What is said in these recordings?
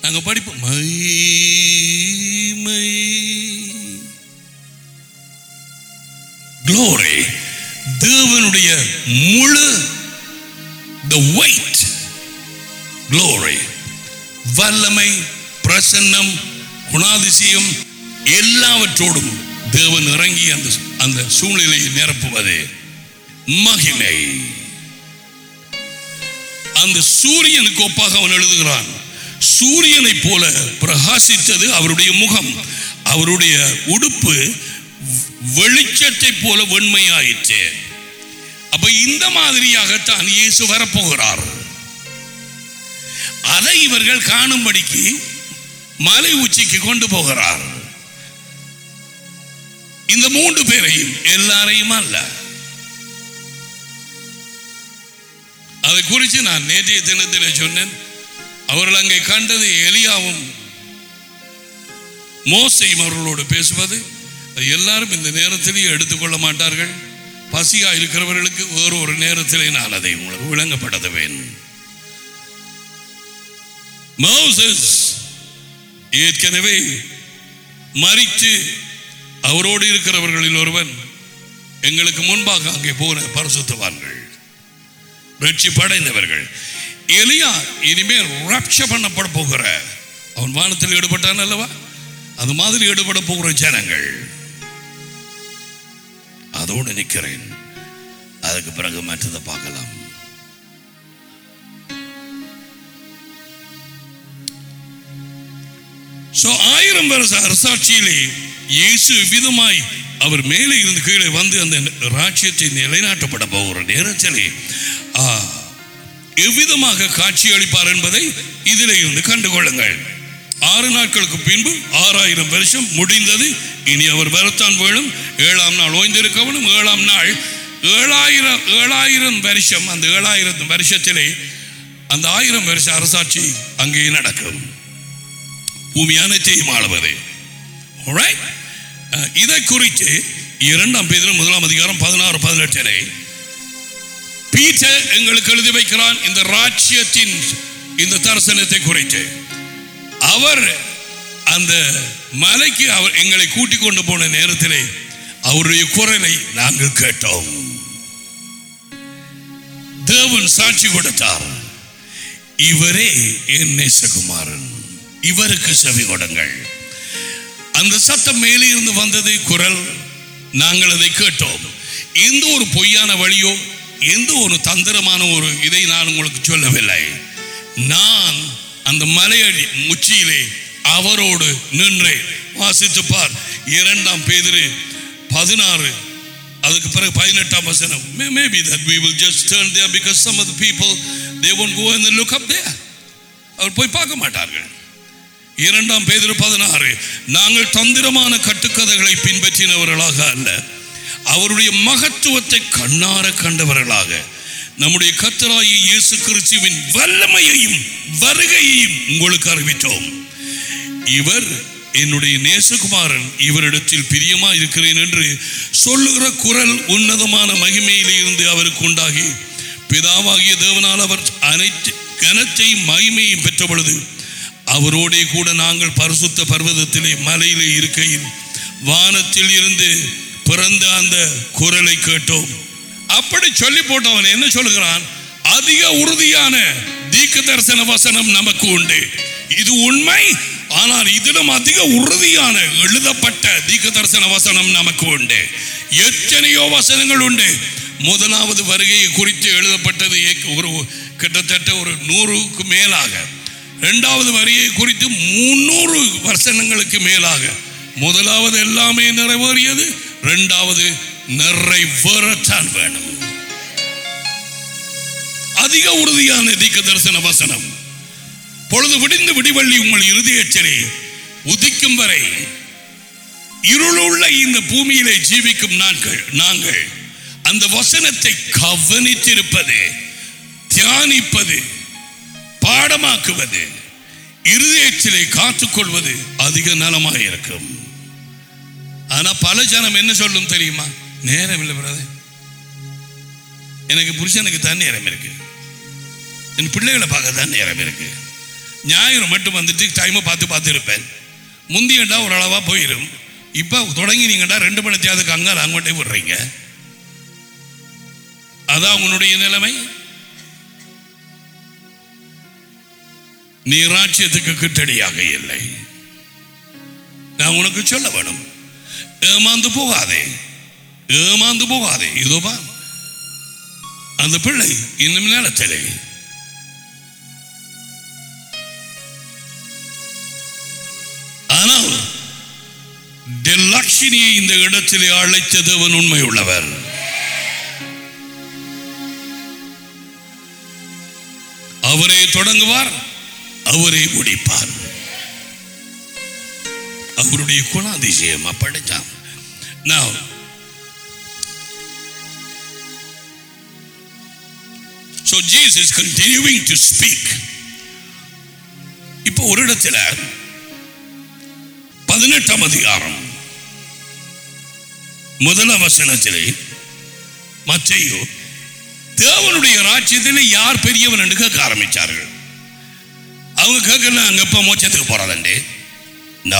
நாங்க படிப்போம் மைமை glory தேவனுடைய முழு the weight glory வல்லமை பிரசன்னம் குணாதிசயம் எல்லாவற்றோடும் தேவன் இறங்கி அந்த அந்த சூழ்நிலையை நிரப்புவது மகிமை அந்த சூரியனுக்கு ஒப்பாக அவன் எழுதுகிறான் சூரியனைப் போல பிரகாசித்தது அவருடைய முகம் அவருடைய உடுப்பு வெளிச்சத்தை போல வெண்மையாயிற்று அப்ப இந்த மாதிரியாகத்தான் இயேசு வரப்போகிறார் அதை இவர்கள் காணும்படிக்கு மலை உச்சிக்கு கொண்டு போகிறார் இந்த மூன்று பேரையும் எல்லாரையும் அல்ல அதை குறித்து நான் நேற்றைய தினத்தில் சொன்னேன் அவர்கள் அங்கே கண்டது எலியாவும் மோசையும் அவர்களோடு பேசுவது அது எல்லாரும் இந்த நேரத்திலேயே எடுத்துக்கொள்ள மாட்டார்கள் பசியா இருக்கிறவர்களுக்கு வேறு ஒரு நேரத்திலே நான் அதை உங்களுக்கு விளங்கப்படுத்துவேன் மோசஸ் ஏற்கனவே மறித்து அவரோடு இருக்கிறவர்களில் ஒருவன் எங்களுக்கு முன்பாக அங்கே போன பரிசுத்தவான்கள் ரட்சிப்படைந்தவர்கள் எலியா இனிமேல் ரப்ஷ பண்ணப்பட போகிற அவன் வானத்தில் ஈடுபட்டான் அல்லவா அது மாதிரி ஈடுபட போகிற ஜனங்கள் அதோடு நிற்கிறேன் அதுக்கு பிறகு மற்றதை பார்க்கலாம் So, ஆயிரம் வருஷ அரசாட்சியிலே இயேசு விதமாய் அவர் மேலே இருந்து கீழே வந்து அந்த ராஜ்யத்தை நிலைநாட்டப்பட போகிற நேரத்திலே ஆ, எவ்விதமாக காட்சி அளிப்பார் என்பதை இதிலே இருந்து கண்டுகொள்ளுங்கள் ஆறு நாட்களுக்கு பின்பு ஆறாயிரம் வருஷம் முடிந்தது இனி அவர் வரத்தான் வேணும் ஏழாம் நாள் ஓய்ந்திருக்கவனும் ஏழாம் நாள் ஏழாயிரம் ஏழாயிரம் வருஷம் அந்த ஏழாயிரம் வருஷத்திலே அந்த ஆயிரம் வருஷ அரசாட்சி அங்கே நடக்கும் பூமி அனைத்தையும் ஆளுவது Alright? அஹ், இதை குறித்து இரண்டாம் பேதிலும் முதலாம் அதிகாரம் பதினாறு பதினெட்டிலே பீட்டர் எங்களுக்கு எழுதி வைக்கிறான் இந்த ராஜ்யத்தின் இந்த தரிசனத்தை குறித்து அவர் அந்த மலைக்கு அவர் எங்களை கூட்டிக் கொண்டு போன நேரத்திலே அவருடைய குரலை நாங்கள் கேட்டோம் தேவன் சாட்சி கொடுத்தார் இவரே என் நேசகுமாரன் இவருக்கு செவி கொடுங்கள் அந்த சத்தம் மேலே இருந்து வந்தது குரல் நாங்கள் அதை கேட்டோம் எந்த ஒரு பொய்யான வழியோ எந்த ஒரு தந்திரமான ஒரு இதை நான் உங்களுக்கு சொல்லவில்லை நான் அந்த மலையடி உச்சியிலே அவரோடு நின்றேன் வாசித்து பார் இரண்டாம் பேதிரு பதினாறு அதுக்கு பிறகு பதினெட்டாம் வசனம் May- maybe that we will just turn there because some of the people they won't go and look up there அவர் போய் பார்க்க மாட்டார்கள் இரண்டாம் பேதிரு பதினாறு நாங்கள் தந்திரமான கட்டுக்கதைகளை பின்பற்றினவர்களாக அல்ல அவருடைய மகத்துவத்தை கண்ணார கண்டவர்களாக நம்முடைய கத்தராயி இயேசு கிறிஸ்துவின் வல்லமையையும் வருகையையும் உங்களுக்கு அறிவித்தோம் இவர் என்னுடைய நேசகுமாரன் இவரிடத்தில் பிரியமா இருக்கிறேன் என்று சொல்லுகிற குரல் உன்னதமான மகிமையிலே இருந்து அவருக்கு உண்டாகி பிதாவாகிய தேவனால் அவர் அனைத்து கனத்தையும் மகிமையும் பெற்ற பொழுது அவரோடே கூட நாங்கள் பரிசுத்த பர்வதத்திலே மலையிலே இருக்கையில் வானத்தில் இருந்து பிறந்த அந்த குரலை கேட்டோம் அப்படி சொல்லி போட்டவன் என்ன சொல்லுகிறான் அதிக உறுதியான தீர்க்க தரிசன வசனம் நமக்கு உண்டு இது உண்மை ஆனால் இதிலும் அதிக உறுதியான எழுதப்பட்ட தீர்க்க தரிசன வசனம் நமக்கு உண்டு எத்தனையோ வசனங்கள் உண்டு முதலாவது வருகையை குறித்து எழுதப்பட்டது ஏக்- ஒரு கிட்டத்தட்ட ஒரு நூறுக்கு மேலாக இரண்டாவது வரியை குறித்து முன்னூறு வசனங்களுக்கு மேலாக முதலாவது எல்லாமே நிறைவேறியது இரண்டாவது நிறைவேறத்தான் வேணும் அதிக உறுதியான தீர்க்க தரிசன வசனம் பொழுது விடிந்து விடிவள்ளி உங்கள் இருதயத்திலே உதிக்கும் வரை இருளுள்ள இந்த பூமியிலே ஜீவிக்கும் நாட்கள் நாங்கள் அந்த வசனத்தை கவனித்திருப்பது தியானிப்பது பாடமாக்குவது இருதயத்திலே காத்துக்கொள்வது அதிக நலமாக இருக்கும் ஆனா பல ஜனம் என்ன சொல்லும் தெரியுமா நேரம் இல்லை பிரதர் எனக்கு புருஷனுக்கு தான் நேரம் இருக்கு என் பிள்ளைகளை பார்க்க தான் நேரம் இருக்கு ஞாயிறு மட்டும் வந்துட்டு டைமை பார்த்து பார்த்து இருப்பேன் முந்தியண்டா ஒரு அளவாக போயிடும் இப்போ தொடங்கினீங்கடா ரெண்டு மணித்தியாவதுக்கு அங்கே அங்கோட்டே விடுறீங்க அதான் உன்னுடைய நிலைமை நீ ராஜ்யத்துக்கு கிட்டடியாக இல்லை நான் உனக்கு சொல்ல வேணும் ஏமாந்து போகாதே ஏமாந்து போகாதே இதோபா அந்த பிள்ளை இன்னும் நிலத்திலே ஆனால் லட்சுமியை இந்த இடத்திலே அழைத்தது அவன் உண்மை உள்ளவர் அவரே தொடங்குவார் அவரே முடிப்பார் அவருடைய குணாதிசயம் அப்படித்தான் Now, so Jesus continuing to speak. இப்போ ஒரு இடத்துல பதினெட்டாம் அதிகாரம் முதல் வசனத்திலே மத்தையோ தேவனுடைய ராஜ்யத்தில் யார் பெரியவன் என்று கேட்க ஆரம்பிச்சார்கள் அவங்க கேட்கல அங்க எப்ப மோட்சத்துக்கு போறாதண்டே நோ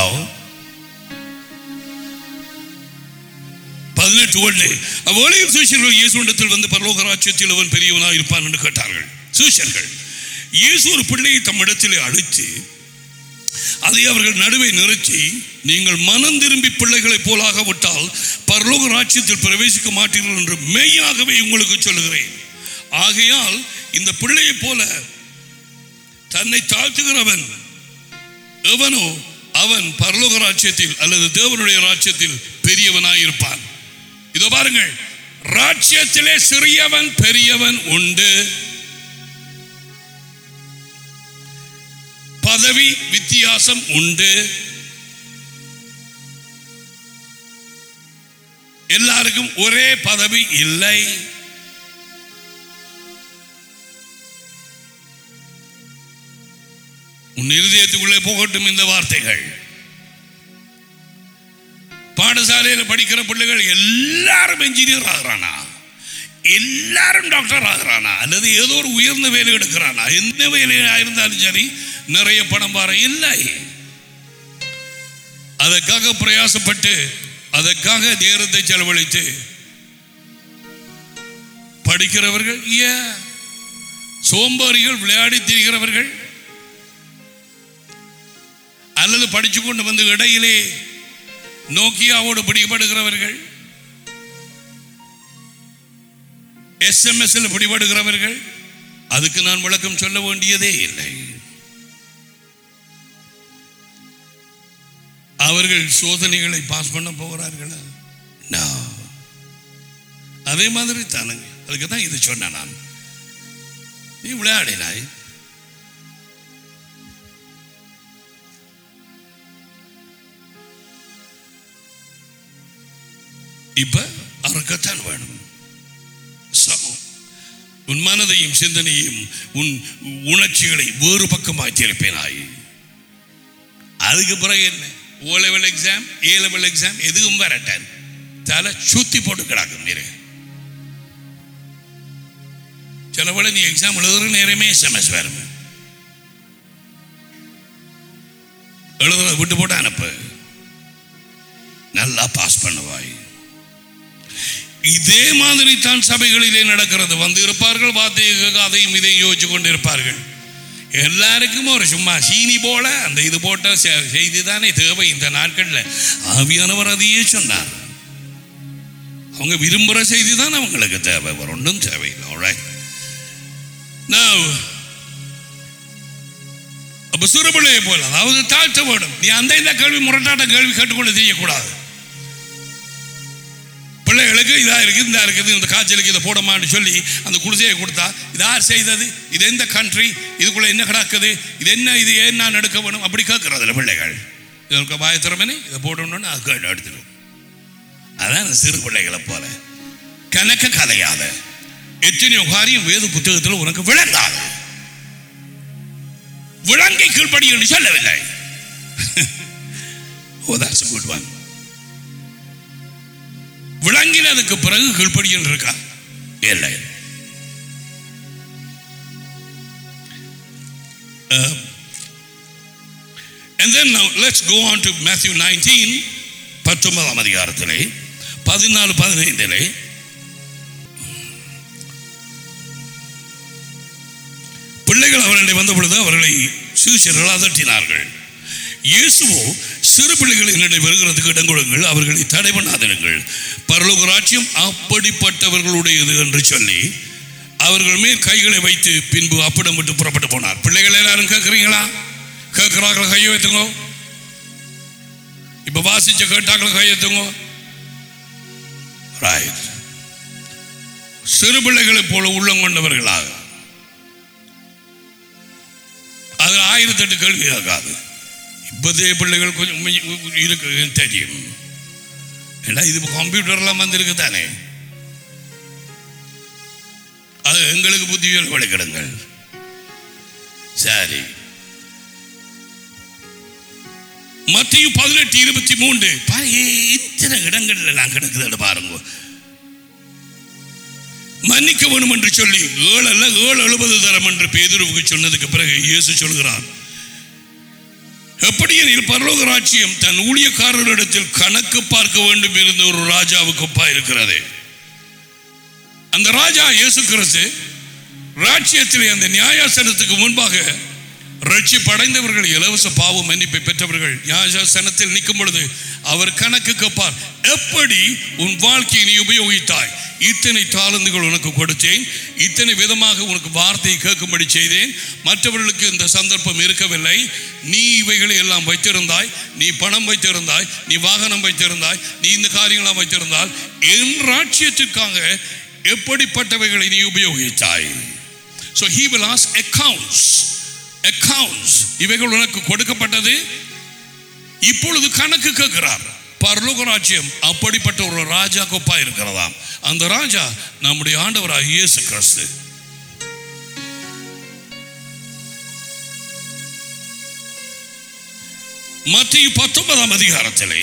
பதினெட்டு ஒன்று அவ்வளையும் சூஷர்கள் இயேசுண்டத்தில் வந்து பரலோக ராஜ்யத்தில் அவன் பெரியவனாக இருப்பான் என்று கேட்டார்கள் சூஷர்கள் இயேசு ஒரு பிள்ளையை தம் இடத்திலே அழைத்து அதை அவர்கள் நடுவே நிறுத்தி நீங்கள் மனம் திரும்பி பிள்ளைகளைப் போலாக விட்டால் பரலோக ராஜ்யத்தில் பிரவேசிக்க மாட்டீர்கள் என்று மெய்யாகவே உங்களுக்கு சொல்லுகிறேன் ஆகையால் இந்த பிள்ளையைப் போல தன்னை தாழ்த்துகிறவன் எவனோ அவன் பரலோக ராஜ்யத்தில் அல்லது தேவனுடைய ராஜ்யத்தில் பெரியவனாய் இருப்பான் இதோ பாருங்கள் ராஜ்யத்திலே சிறியவன் பெரியவன் உண்டு பதவி வித்தியாசம் உண்டு எல்லாருக்கும் ஒரே பதவி இல்லை உன் இருதயத்துக்குள்ளே போகட்டும் இந்த வார்த்தைகள் பாடசாலையில் படிக்கிற பிள்ளைகள் எல்லாரும் என்ஜினியர் ஆகிறானா எல்லாரும் டாக்டர் ஆகிறானா அல்லது ஏதோ ஒரு உயர்ந்த வேலை எடுக்கிறானா எந்த வேலையாக இருந்தாலும் சரி நிறைய பணம் பாரு இல்லை அதற்காக பிரயாசப்பட்டு அதற்காக நேரத்தை செலவழித்து படிக்கிறவர்கள் ஏன் சோம்பேறிகள் விளையாடி திரிகிறவர்கள் அல்லது படிச்சு கொண்டு வந்து இடையிலே நோக்கியாவோடு பிடிபடுகிறவர்கள் எஸ்எம்எஸ்ல பிடிபடுகிறவர்கள் அதுக்கு நான் விளக்கம் சொல்ல வேண்டியதே இல்லை அவர்கள் சோதனைகளை பாஸ் பண்ண போகிறார்களா No. அதே மாதிரி தானுங்க அதுக்கு தான் இது சொன்னேன் நான் நீ விளையாடினாய் இப்ப அறக்கத்தான் வேணும் சமம் உன் மனதையும் சிந்தனையும் உன் உணர்ச்சிகளை வேறு பக்கமாய் திருப்பினாய் அதுக்கு பிறகு என்ன O level exam A level exam எதுவும் வரட்டன் தலை சுத்தி போட்டு கிடக்கும் நீரு சில வேளை நீ எக்ஸாம் எழுதுற நேரமே எஸ்எம்எஸ் வரும் எழுதுற விட்டு போட்டு அனுப்பு நல்லா பாஸ் பண்ணுவாய் இதே மாதிரி தான் சபைகளிலே நடக்கிறது வந்து இருப்பார்கள் வார்த்தையை அதையும் இதையும் யோசிச்சு கொண்டு இருப்பார்கள் எல்லாருக்கும் ஒரு சும்மா சீனி போல அந்த இது போட்ட செ- செய்தி தானே தேவை இந்த நாட்களில் ஆவியானவர் அதையே சொன்னார் அவங்க விரும்புகிற செய்தி தான் அவங்களுக்கு தேவை வேற ஒன்றும் தேவையில்லை alright? Now, அப்ப சுரபிள்ளையை போல அதாவது தாழ்த்த வேணும் நீ அந்த இந்த கேள்வி முரட்டாட்ட கேள்வி கேட்டுக்கொண்டு தெரியக்கூடாது பிள்ளைகளுக்கு இதா இருக்குது இந்த இருக்குது இந்த காய்ச்சலுக்கு இதை போடமான்னு சொல்லி அந்த குடிசையை கொடுத்தா இது யார் செய்தது இது எந்த கண்ட்ரி இதுக்குள்ள என்ன கிடக்குது இது என்ன இது ஏன் நான் எடுக்க வேணும் அப்படி கேட்கறதில்ல பிள்ளைகள் இதற்கு பாயத்திறமனே இதை போடணும்னு அது கேட்டு எடுத்துடும் அதான் இந்த சிறு பிள்ளைகளை போல கணக்க கதையாத எத்தனையோ காரியம் வேத புத்தகத்தில் உனக்கு விளங்காது விளங்கை கீழ்ப்படி என்று சொல்லவில்லை ஓ that's a good one விளங்கினதுக்கு பிறகு கீழ்ப்படி என்று இருக்கா இல்லை அஹ், And then now let's go on to Matthew 19 பத்தொன்பதாம் அதிகாரத்திலே பதினாலு பதினைந்திலே பிள்ளைகள் அவர்களை வந்த பொழுது அவர்களை சீஷர்கள் அதட்டினார்கள் இயேசுவோ சிறு பிள்ளைகள் என்னிடம் வருகிறதுக்கு இடம் கொடுங்கள் அவர்களை தடை பண்ணாதிருங்கள் பரலோக ராஜ்யம் அப்படிப்பட்டவர்களுடையது என்று சொல்லி அவர்கள் மேல் கைகளை வைத்து பின்பு அப்படம் விட்டு புறப்பட்டு போனார் பிள்ளைகள் எல்லாரும் கேட்குறீங்களா கேட்குறாங்களா கையை வைத்துங்க இப்ப வாசிச்ச கேட்டாங்களா கையை வைத்துங்க ரைட் சிறு பிள்ளைகளைப் போல உள்ளம் கொண்டவர்களாக அது ஆயிரத்தெட்டு கேள்வி ஆகாது இப்போதைய பிள்ளைகள் கொஞ்சம் உம் இருக்கு எனக்கு தெரியும் ஏன்னா இது கம்ப்யூட்டர்லாம் வந்திருக்கு தானே அது எங்களுக்கு புத்தியல் வழிகிடுங்கள் சரி மத்திய பதினெட்டு இருபத்தி மூன்று பாரு, இத்தனை இடங்கள்ல நான் கிடக்குது பாருங்க மன்னிக்க வேணும் என்று சொல்லி ஏழு அல்ல ஏழு எழுபது தரம் என்று பேதுருவுக்கு சொன்னதுக்கு பிறகு இயேசு சொல்கிறார் எப்படியெனில் பரலோக ராஜ்யம் தன் ஊழியக்காரர்களிடத்தில் கணக்கு பார்க்க வேண்டும் இருந்த ஒரு ராஜாவுக்கு ஒப்பா இருக்கிறது அந்த ராஜா இயேசு கிறிஸ்து ராஜ்யத்திலே அந்த நியாயாசனத்துக்கு முன்பாக ரட்சிப்படைந்தவர்கள் இலவச பாவ மன்னிப்பை பெற்றவர்கள் நியாயாசனத்தில் நிற்கும் பொழுது அவர் கணக்கு கேட்பார் எப்படி உன் வாழ்க்கையை நீ உபயோகித்தாய் இத்தனை தாளந்துகள் உனக்கு கொடுத்தேன் இத்தனை விதமாக உனக்கு வார்த்தையை கேட்கும்படி செய்தேன் மற்றவர்களுக்கு இந்த சந்தர்ப்பம் இருக்கவில்லை நீ இவைகளை எல்லாம் வைத்திருந்தாய் நீ பணம் வைத்திருந்தாய் நீ வாகனம் வைத்திருந்தாய் நீ இந்த காரியங்களாம் வைத்திருந்தால் என் ராட்சியத்திற்காக எப்படிப்பட்டவைகளை நீ உபயோகித்தாய் so he will as accounts accounts இவைகள் உனக்கு கொடுக்கப்பட்டது இப்பொழுது கணக்கு கேட்கிறார் பரலோக ராஜ்யம் அப்படிப்பட்ட ஒரு ராஜா கொப்பா இருக்கிறதாம் அந்த ராஜா நம்முடைய ஆண்டவராக இயேசு கிறிஸ்து மத்திய பத்தொன்பதாம் அதிகாரத்திலே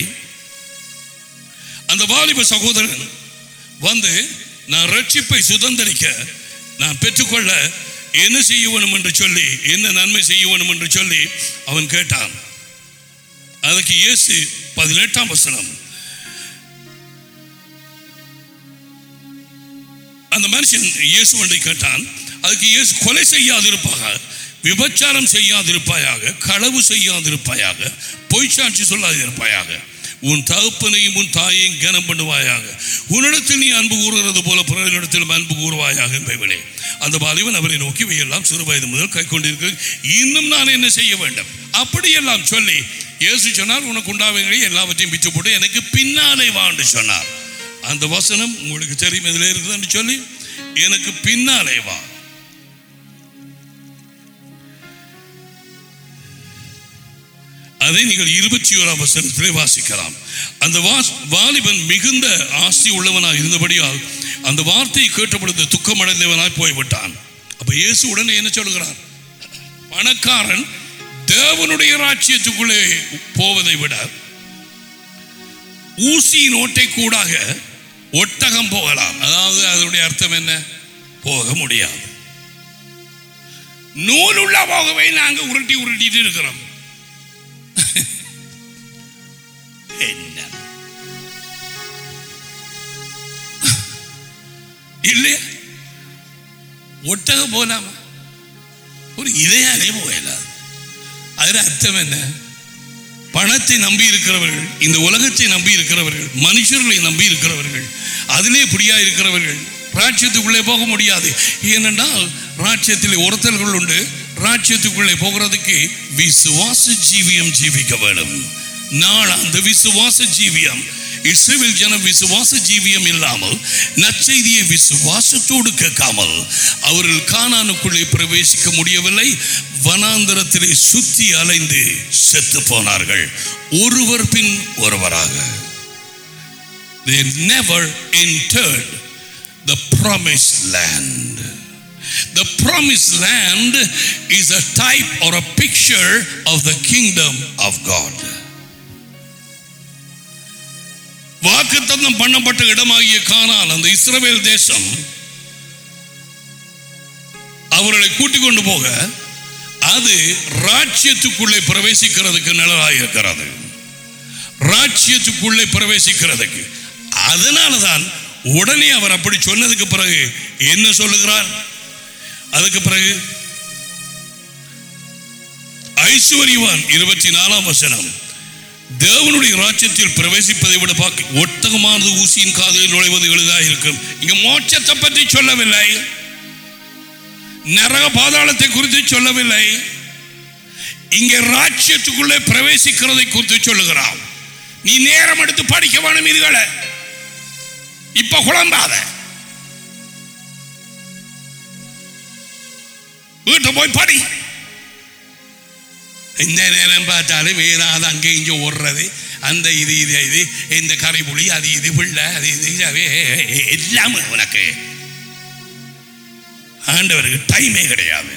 அந்த வாலிப சகோதரன் வந்து நான் ரட்சிப்பை சுதந்திரிக்க நான் பெற்றுக்கொள்ள என்ன செய்ய வேணும் என்று சொல்லி என்ன நன்மை செய்ய வேணும் என்று சொல்லி அவன் கேட்டான் அதுக்கு இயேசு பதினெட்டாம் வசனம் அந்த மனுஷன் இயேசு ஒன்றை கேட்டான் அதுக்கு இயேசு கொலை செய்யாதிருப்பாக விபச்சாரம் செய்யாதிருப்பாயாக களவு செய்யாதிருப்பாயாக பொய் சாட்சி சொல்லாதிருப்பாயாக உன் தகப்பனையும் உன் தாயையும் கனம் பண்ணுவாயாக உன்னிடத்தில் நீ அன்பு கூறுகிறது போல பிறரிடத்திலும் அன்பு கூறுவாயாக என்பவளே அந்த பாலிவன் அவரை நோக்கி இவையெல்லாம் சிறு வயது முதல் கை கொண்டிருக்க இன்னும் நான் என்ன செய்ய வேண்டும் அப்படியெல்லாம் சொல்லி இயேசு சொன்னார் உனக்கு உண்டாவங்களை எல்லாவற்றையும் பிச்சு போட்டு எனக்கு பின்னாலே வான்னு சொன்னார் அந்த வசனம் உங்களுக்கு தெரியும் இதில் இருக்குதுன்னு சொல்லி எனக்கு பின்னாலே வா அதை நீங்கள் இருபத்தி ஓராம் வசனத்திலே வாசிக்கலாம் அந்த வாஸ்- வாலிபன் மிகுந்த ஆஸ்தி உள்ளவனாக இருந்தபடியால் அந்த வார்த்தையை கேட்ட பொழுது துக்கமடைந்தவனாய் போய்விட்டான் அப்ப இயேசு உடனே என்ன சொல்கிறார் பணக்காரன் தேவனுடைய ராஜ்யத்துக்குள்ளே போவதை விட ஊசியின் ஓட்டை கூடாக ஒட்டகம் போகலாம் அதாவது அதனுடைய அர்த்தம் என்ன போக முடியாது நூலுள்ள போகவே நாங்க உருட்டி உருட்டிட்டு இருக்கிறோம் என்ன இல்லையா ஒட்டகம் போலாமா ஒரு இதையாலே போகலாது அதில் அர்த்தம் என்ன பணத்தை நம்பி இருக்கிறவர்கள் இந்த உலகத்தை நம்பி இருக்கிறவர்கள் மனுஷர்களை நம்பி இருக்கிறவர்கள் அதிலே பிடியா இருக்கிறவர்கள் ராஜ்யத்துக்குள்ளே போக முடியாது ஏனென்றால் ராஜ்யத்திலே ஒருத்தர்கள் உண்டு ராஜ்யத்துக்குள்ளே போகிறதுக்கு விசுவாச ஜீவியம் ஜீவிக்க வேண்டும் நாள் அந்த விசுவாச ஜீவியம் இஸ்ரேல் ஜனம் விசுவாச ஜீவியம் இல்லாமல் நற்செய்தியை விசுவாசத்தோடு கேட்காமல் அவர்கள் கானானுக்குள்ளே பிரவேசிக்க முடியவில்லை வனாந்தரத்திலே சுத்தி அலைந்து செத்து போனார்கள் ஒருவர் பின் ஒருவராக they never entered the promised land the promised land is a type or a picture of the kingdom of god வாக்குத்தத்தம் பண்ணப்பட்ட இடமாகிய கானால் அந்த இஸ்ரவேல் தேசம் அவர்களை கூட்டிக் கொண்டு போக அது ராஜ்யத்துக்குள்ளே பிரவேசிக்கிறதுக்கு நிழலாக இருக்கிறது ராஜ்யத்துக்குள்ளே பிரவேசிக்கிறதுக்கு அதனாலதான் உடனே அவர் அப்படி சொன்னதுக்கு பிறகு என்ன சொல்லுகிறார் அதுக்கு பிறகு ஐஸ்வர்யவான் இருபத்தி நாலாம் வசனம் தேவனுடைய ராஜ்யத்தில் பிரவேசிப்பதை விட பார்க்க ஒட்டகமானது ஊசியின் காதில் நுழைவது எளிதாக இருக்கும் இங்க மோட்சத்தை பற்றி சொல்லவில்லை நரக பாதாளத்தை குறித்து சொல்லவில்லை இங்கே ராஜ்யத்துக்குள்ளே பிரவேசிக்கிறதை குறித்து சொல்லுகிறான் நீ நேரம் எடுத்து படிக்க வேணும் இதுகளை இப்ப குழம்பாத வீட்டை போய் படி இந்த நேரம் பார்த்தாலும் வேறாத அங்கே இங்கே ஓடுறது அந்த இது இது இது இந்த கரைபுலி அது இது பிள்ளை அது இது இது, அது எல்லாமே உனக்கு ஆண்டவருக்கு டைமே கிடையாது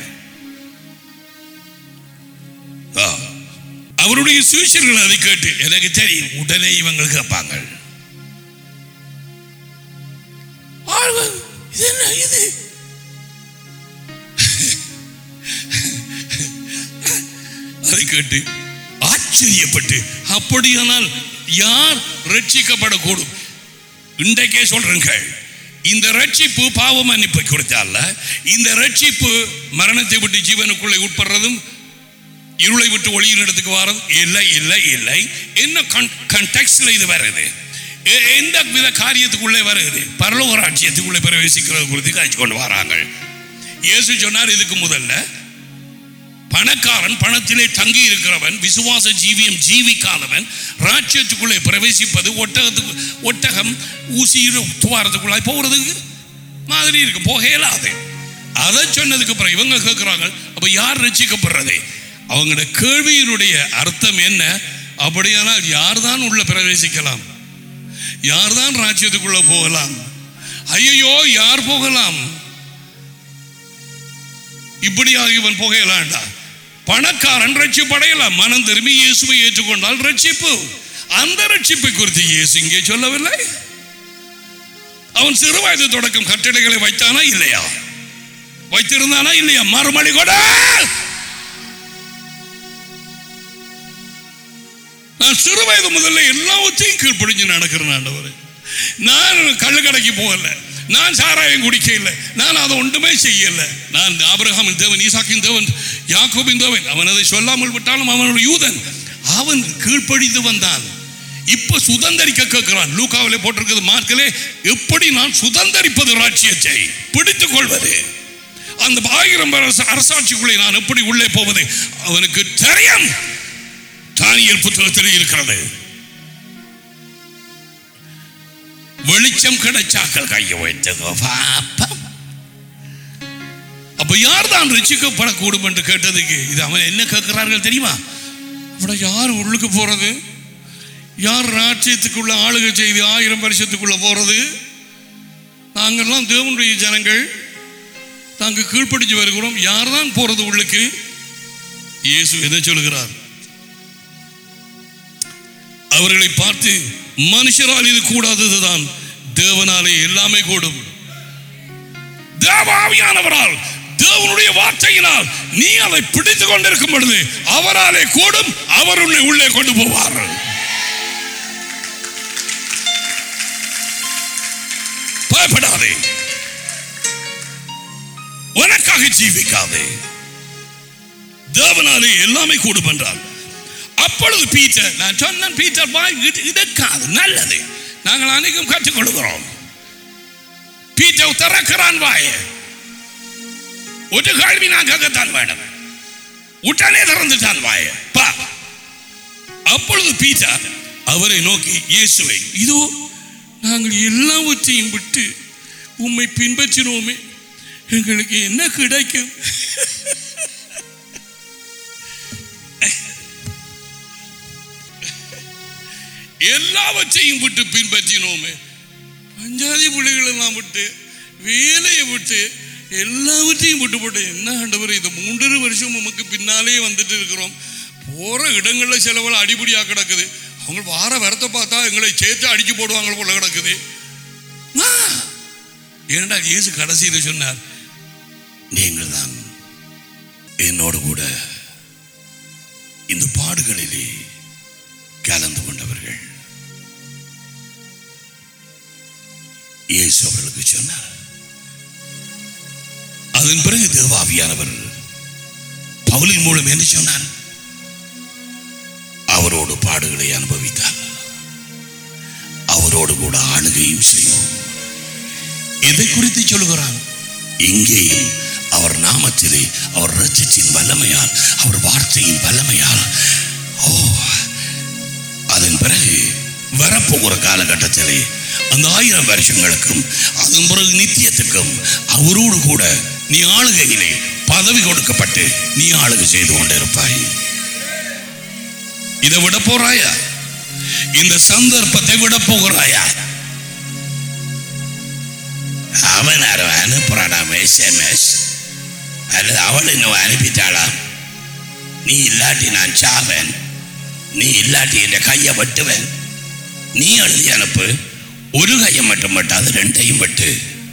ஆ. அவருடைய சூழ்ச்சிகள் அதை கேட்டு எனக்கு தெரியும் உடனே இவங்க கேட்பாங்க ஆழ்வார், இது என்ன இது அதை கேட்டு ஆச்சரியப்பட்டு அப்படியானால் யார் ரட்சிக்கப்படக்கூடும் இன்றைக்கே சொல்றேங்க இந்த ரட்சிப்பு பாவ மன்னிப்பை கொடுத்தால இந்த ரட்சிப்பு மரணத்தை விட்டு ஜீவனுக்குள்ளே உட்படுறதும் இருளை விட்டு ஒளியின் இடத்துக்கு வாரம் இல்லை இல்லை இல்லை என்ன கண்டெக்ட்ல இது வருது எ- எந்த வித காரியத்துக்குள்ளே வருது பரலோக ராஜ்யத்துக்குள்ளே பிரவேசிக்கிறது குறித்து காய்ச்சி கொண்டு வராங்க இயேசு சொன்னார் இதுக்கு முதல்ல பணக்காரன் பணத்திலே தங்கி இருக்கிறவன் விசுவாச ஜீவியம் ஜீவிக்காதவன் ராஜ்யத்துக்குள்ளே பிரவேசிப்பது ஒட்டகத்துக்கு ஒட்டகம் ஊசியில் துவாரத்துக்குள்ளாய் போகிறதுக்கு மாதிரி இருக்கு போக இயலாது அதை சொன்னதுக்கு அப்புறம் இவங்க கேட்குறாங்க அப்போ யார் ரட்சிக்கப்படுறது அவங்களோட கேள்வியினுடைய அர்த்தம் என்ன அப்படியானால் யார் தான் உள்ள பிரவேசிக்கலாம் யார் தான் ராஜ்யத்துக்குள்ள போகலாம் ஐயோ யார் போகலாம் இப்படியாக இவன் புகையலாண்டா பணக்காரன் ரட்சிப்படையலாம் மனம் திரும்பி இயேசுவை ஏற்றுக்கொண்டால் ரட்சிப்பு அந்த ரட்சிப்பை குறித்து இயேசு இங்கே சொல்லவில்லை அவன் சிறு வயது தொடக்கம் கட்டளைகளை வைத்தானா இல்லையா வைத்திருந்தானா இல்லையா மறுமொழி கூட நான் சிறு வயது முதல்ல எல்லாவற்றையும் கீழ்ப்படிஞ்சு நடக்கிறேன் ஆண்டவரே நான் கள்ளு கடைக்கு போகல நான் சாராயம் குடிக்க இல்லை நான் அதை ஒன்றுமே செய்யல நான் ஆபிரகாமின் தேவன் ஈசாக்கின் தேவன் யாக்கோபின் தேவன் அவன் அதை சொல்லாமல் விட்டாலும் அவன் ஒரு யூதன் அவன் கீழ்ப்படிந்து வந்தான் இப்ப சுதந்தரிக்க கேட்கிறான் லூக்காவிலே போட்டிருக்கிறது மார்க்கிலே எப்படி நான் சுதந்தரிப்பது ராஜ்யத்தை பிடித்துக் கொள்வது அந்த ஆயிரம் வருஷ அரசாட்சிக்குள்ளே நான் எப்படி உள்ளே போவது அவனுக்கு தெரியும் தானியல் புத்தகத்தில் இருக்கிறது வெளிச்சம் கிடைச்சாக்கள் கையை வைத்ததோ பாப்பம் அப்ப யார் தான் ரசிக்கப்படக்கூடும் என்று கேட்டதுக்கு இது அவன் என்ன கேட்கிறார்கள் தெரியுமா அப்படி யார் உள்ளுக்கு போறது யார் ராஜ்யத்துக்குள்ள ஆளுகை செய்து ஆயிரம் வருஷத்துக்குள்ள போறது நாங்கெல்லாம் தேவனுடைய ஜனங்கள் நாங்கள் கீழ்ப்படிஞ்சு வருகிறோம் யார் தான் போறது உள்ளுக்கு இயேசு எதை சொல்கிறார் அவர்களை பார்த்து மனுஷரால் இது கூடாததுதான் தேவனாலே எல்லாமே கூடும் தேவாவியானவரால் தேவனுடைய வார்த்தையினால் நீ அதை பிடித்துக் கொண்டிருக்கும் பொழுது அவராலே கூடும் அவர் உன்னை உள்ளே கொண்டு போவார் பயப்படாதே உனக்காக ஜீவிக்காதே தேவனாலே எல்லாமே கூடும் என்றால் அப்பொழுது பீட்டர் நான் சொன்னேன் பீட்டர் வாய் இது இதற்காது நல்லது நாங்கள் அனைக்கும் கற்றுக்கொள்கிறோம் பீட்டர் திறக்கிறான் வாய ஒரு கேள்வி நான் கேட்கத்தான் வேணும் உடனே திறந்துட்டான் வாய பா அப்பொழுது பீட்டர் அவரை நோக்கி இயேசுவை இதோ நாங்கள் எல்லாவற்றையும் விட்டு உம்மை பின்பற்றினோமே எங்களுக்கு என்ன கிடைக்கும் எல்லாவற்றையும் விட்டு பின்பற்றினோமே பஞ்சாதி புள்ளிகள் எல்லாம் விட்டு வேலையை விட்டு எல்லாவற்றையும் விட்டு போட்டு என்ன ஆண்டவர் இந்த மூன்றரை வருஷம் உமக்கு பின்னாலே வந்துட்டு இருக்கிறோம் போற இடங்கள்ல செலவுல அடிபடியா கிடக்குது அவங்க வார வரத்தை பார்த்தா எங்களை சேர்த்து அடிச்சு போடுவாங்க போல கிடக்குது ஆ! ஏனென்றால் இயேசு கடைசியில் சொன்னார் நீங்கள் தான் என்னோடு கூட இந்த பாடுகளிலே கலந்து கொண்டவர்கள் இயேசு அவர்களுக்கு சொன்னார் அதன் பிறகு தேவாவியானவர் பவுலின் மூலம் என்ன சொன்னார் அவரோடு பாடுகளை அனுபவித்தார் அவரோடு கூட ஆளுகையும் செய்வோம் எதை குறித்து சொல்கிறான் இங்கேயும் அவர் நாமத்திலே அவர் இரட்சத்தின் வல்லமையால் அவர் வார்த்தையின் வல்லமையால் ஓ அதன் பிறகு வரப்போகிற காலகட்டத்திலே அந்த ஆயிரம் வருஷங்களுக்கும் அதன் பிறகு நித்தியத்துக்கும் அவரோடு கூட நீ ஆளுகையிலே பதவி கொடுக்கப்பட்டு நீ ஆளுகை செய்து கொண்டிருப்பாய் இதை விட போறாயா இந்த சந்தர்ப்பத்தை விட போகிறாயா அவன் யாரோ அனுப்புறானாம் எஸ்எம்எஸ் அல்லது அவள் இன்னும் அனுப்பிட்டாளாம் நீ இல்லாட்டி நான் சாவேன் நீ இல்லாட்டி என் கையை வெட்டுவேன் நீ எழுதி அனுப்பு ஒரு கையை மட்டும் வெட்டாது ரெண்டையும் வெட்டு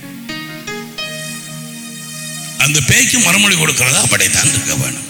அந்த பேய்க்கு மறுமொழி கொடுக்கிறதா அப்படித்தான் இருக்க வேணும்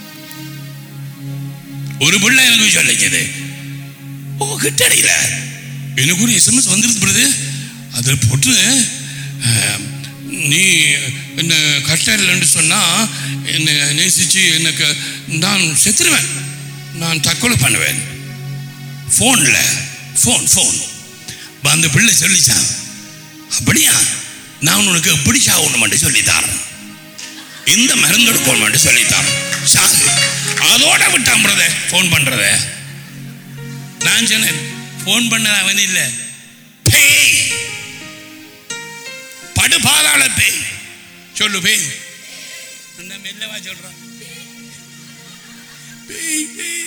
ஒரு பிள்ளை எனக்கு சொல்லிச்சது ஓ கிட்டடியில எனக்கு ஒரு எஸ்எம்எஸ் வந்துருது அதில் போட்டு அஹ், நீ என்ன கஷ்டம் இல்லைன்னு சொன்னால் என்னை நேசித்து எனக்கு நான் செத்துருவேன் நான் தற்கொலை பண்ணுவேன் ஃபோனில் ஃபோன் ஃபோன் அந்த பிள்ளை சொல்லிச்சான் அப்படியா நான் உனக்கு எப்படி சாகணுமென்று சொல்லித்தாரேன் இந்த மருந்து எடுக்கணுமென்று சொல்லித்தாரேன் சாகு அதோட விட்டான் பிரதே ஃபோன் பண்ணுறத நான் சொன்னேன் ஃபோன் பண்ண அவன் இல்லை பேய் படு பாதாள பேய் சொல்லு பேய் அந்த மெல்லவா சொல்றான் பேய் பேய்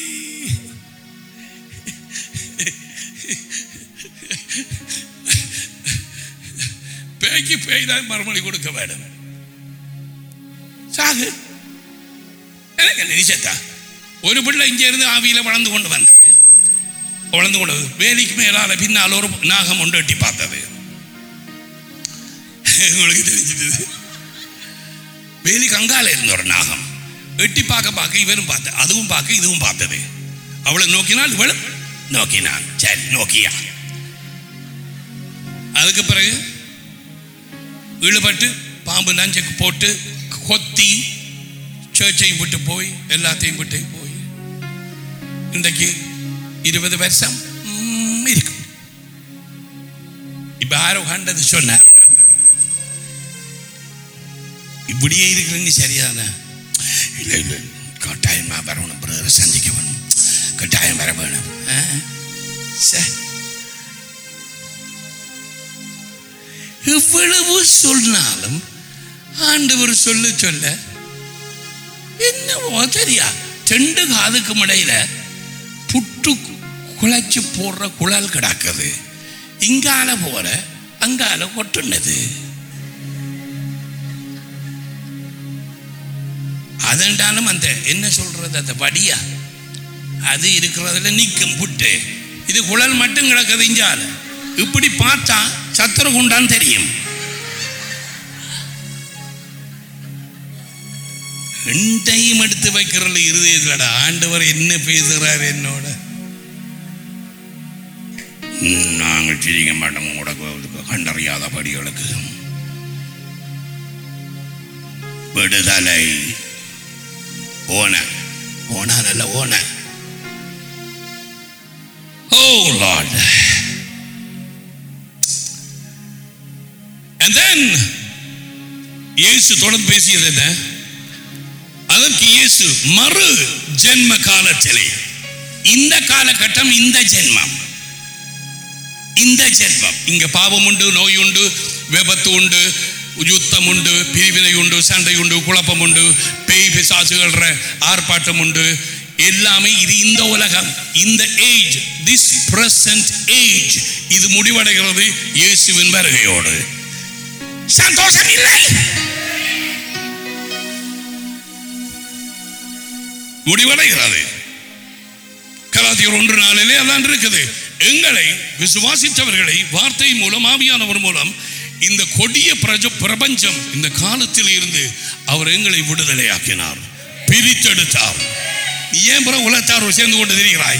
பேய்க்கு பேய் தான் மறுமொழி கொடுக்க வேண்டும் சாகு எனக்கு என்ன நிச்சயத்தா ஒரு பிள்ளை இங்க இருந்து ஆவியில வளர்ந்து கொண்டு வந்தது வளர்ந்து கொண்டு வந்து வேலிக்கு மேலால பின்னால் ஒரு நாகம் ஒன்று எட்டி பார்த்தது உங்களுக்கு தெரிஞ்சது வேலி கங்கால இருந்த ஒரு நாகம் எட்டி பார்க்க பார்க்க இவரும் பார்த்த அதுவும் பார்க்க இதுவும் பார்த்தது அவளை நோக்கினால் இவளும் நோக்கினான் சரி நோக்கியா அதுக்கு பிறகு இழுபட்டு பாம்பு நஞ்சக்கு போட்டு கொத்தி சர்ச்சையும் விட்டு போய் எல்லாத்தையும் விட்டு போய் இன்றைக்கு இருபது வருஷம் ம், இருக்கும் இப்ப யாரோ கண்டது சொன்னார் இப்படியே இருக்கிறீங்க சரியான இல்லை இல்லை கட்டாயமா வரணும் பிரதர் சந்திக்க வேணும் கட்டாயம் வர வேணும் ஆ? சே. இவ்வளவு சொன்னாலும் ஆண்டவர் சொல்ல சொல்ல என்னவோ தெரியா ரெண்டு காதுக்கும் இடையில புட்டு குழைச்சு போடுற குழல் கிடக்குது இங்கால போற அங்கால கொட்டுனது அதென்றாலும் அந்த என்ன சொல்றது அந்த வடியா அது இருக்கிறதுல நிற்கும் புட்டு இது குழல் மட்டும் கிடக்குது இஞ்சால இப்படி பார்த்தா சத்திர குண்டான்னு தெரியும் ரெண்டையும் எடுத்து வைக்கிறது இருதயத்துலடா ஆண்டவர் என்ன பேசுறார் என்னோட ம், நாங்கள் சிரிக்க மாட்டோம் உங்களோட கண்டறியாத படிகளுக்கு விடுதலை ஓன ஓனான் அல்ல ஓன ஓ லார்ட் And then இயேசு தொடர்ந்து பேசியது என்ன அதற்கு இயேசு மறு ஜென்ம காலத்திலே இந்த காலகட்டம் இந்த ஜென்மம் இந்த ஜென்மம் இங்க பாவம் உண்டு நோய் உண்டு விபத்து உண்டு யுத்தம் உண்டு பிரிவினை உண்டு சண்டை உண்டு குழப்பம் உண்டு பேய் பிசாசுகள்ற ஆர்ப்பாட்டம் உண்டு எல்லாமே இது இந்த உலகம் இந்த ஏஜ் திஸ் பிரசன்ட் ஏஜ் இது முடிவடைகிறது இயேசுவின் வருகையோடு சந்தோஷம் இல்லை முடிவடைகிறது கலாத்தியர் ஒன்று நாளிலே அதான் இருக்குது எங்களை விசுவாசித்தவர்களை வார்த்தை மூலம் ஆவியானவர் மூலம் இந்த கொடிய பிரஜ பிரபஞ்சம் இந்த காலத்தில் இருந்து அவர் எங்களை விடுதலையாக்கினார் பிரித்தெடுத்தார் நீ ஏன் பிற உலகத்தார் சேர்ந்து கொண்டு திரிகிறாய்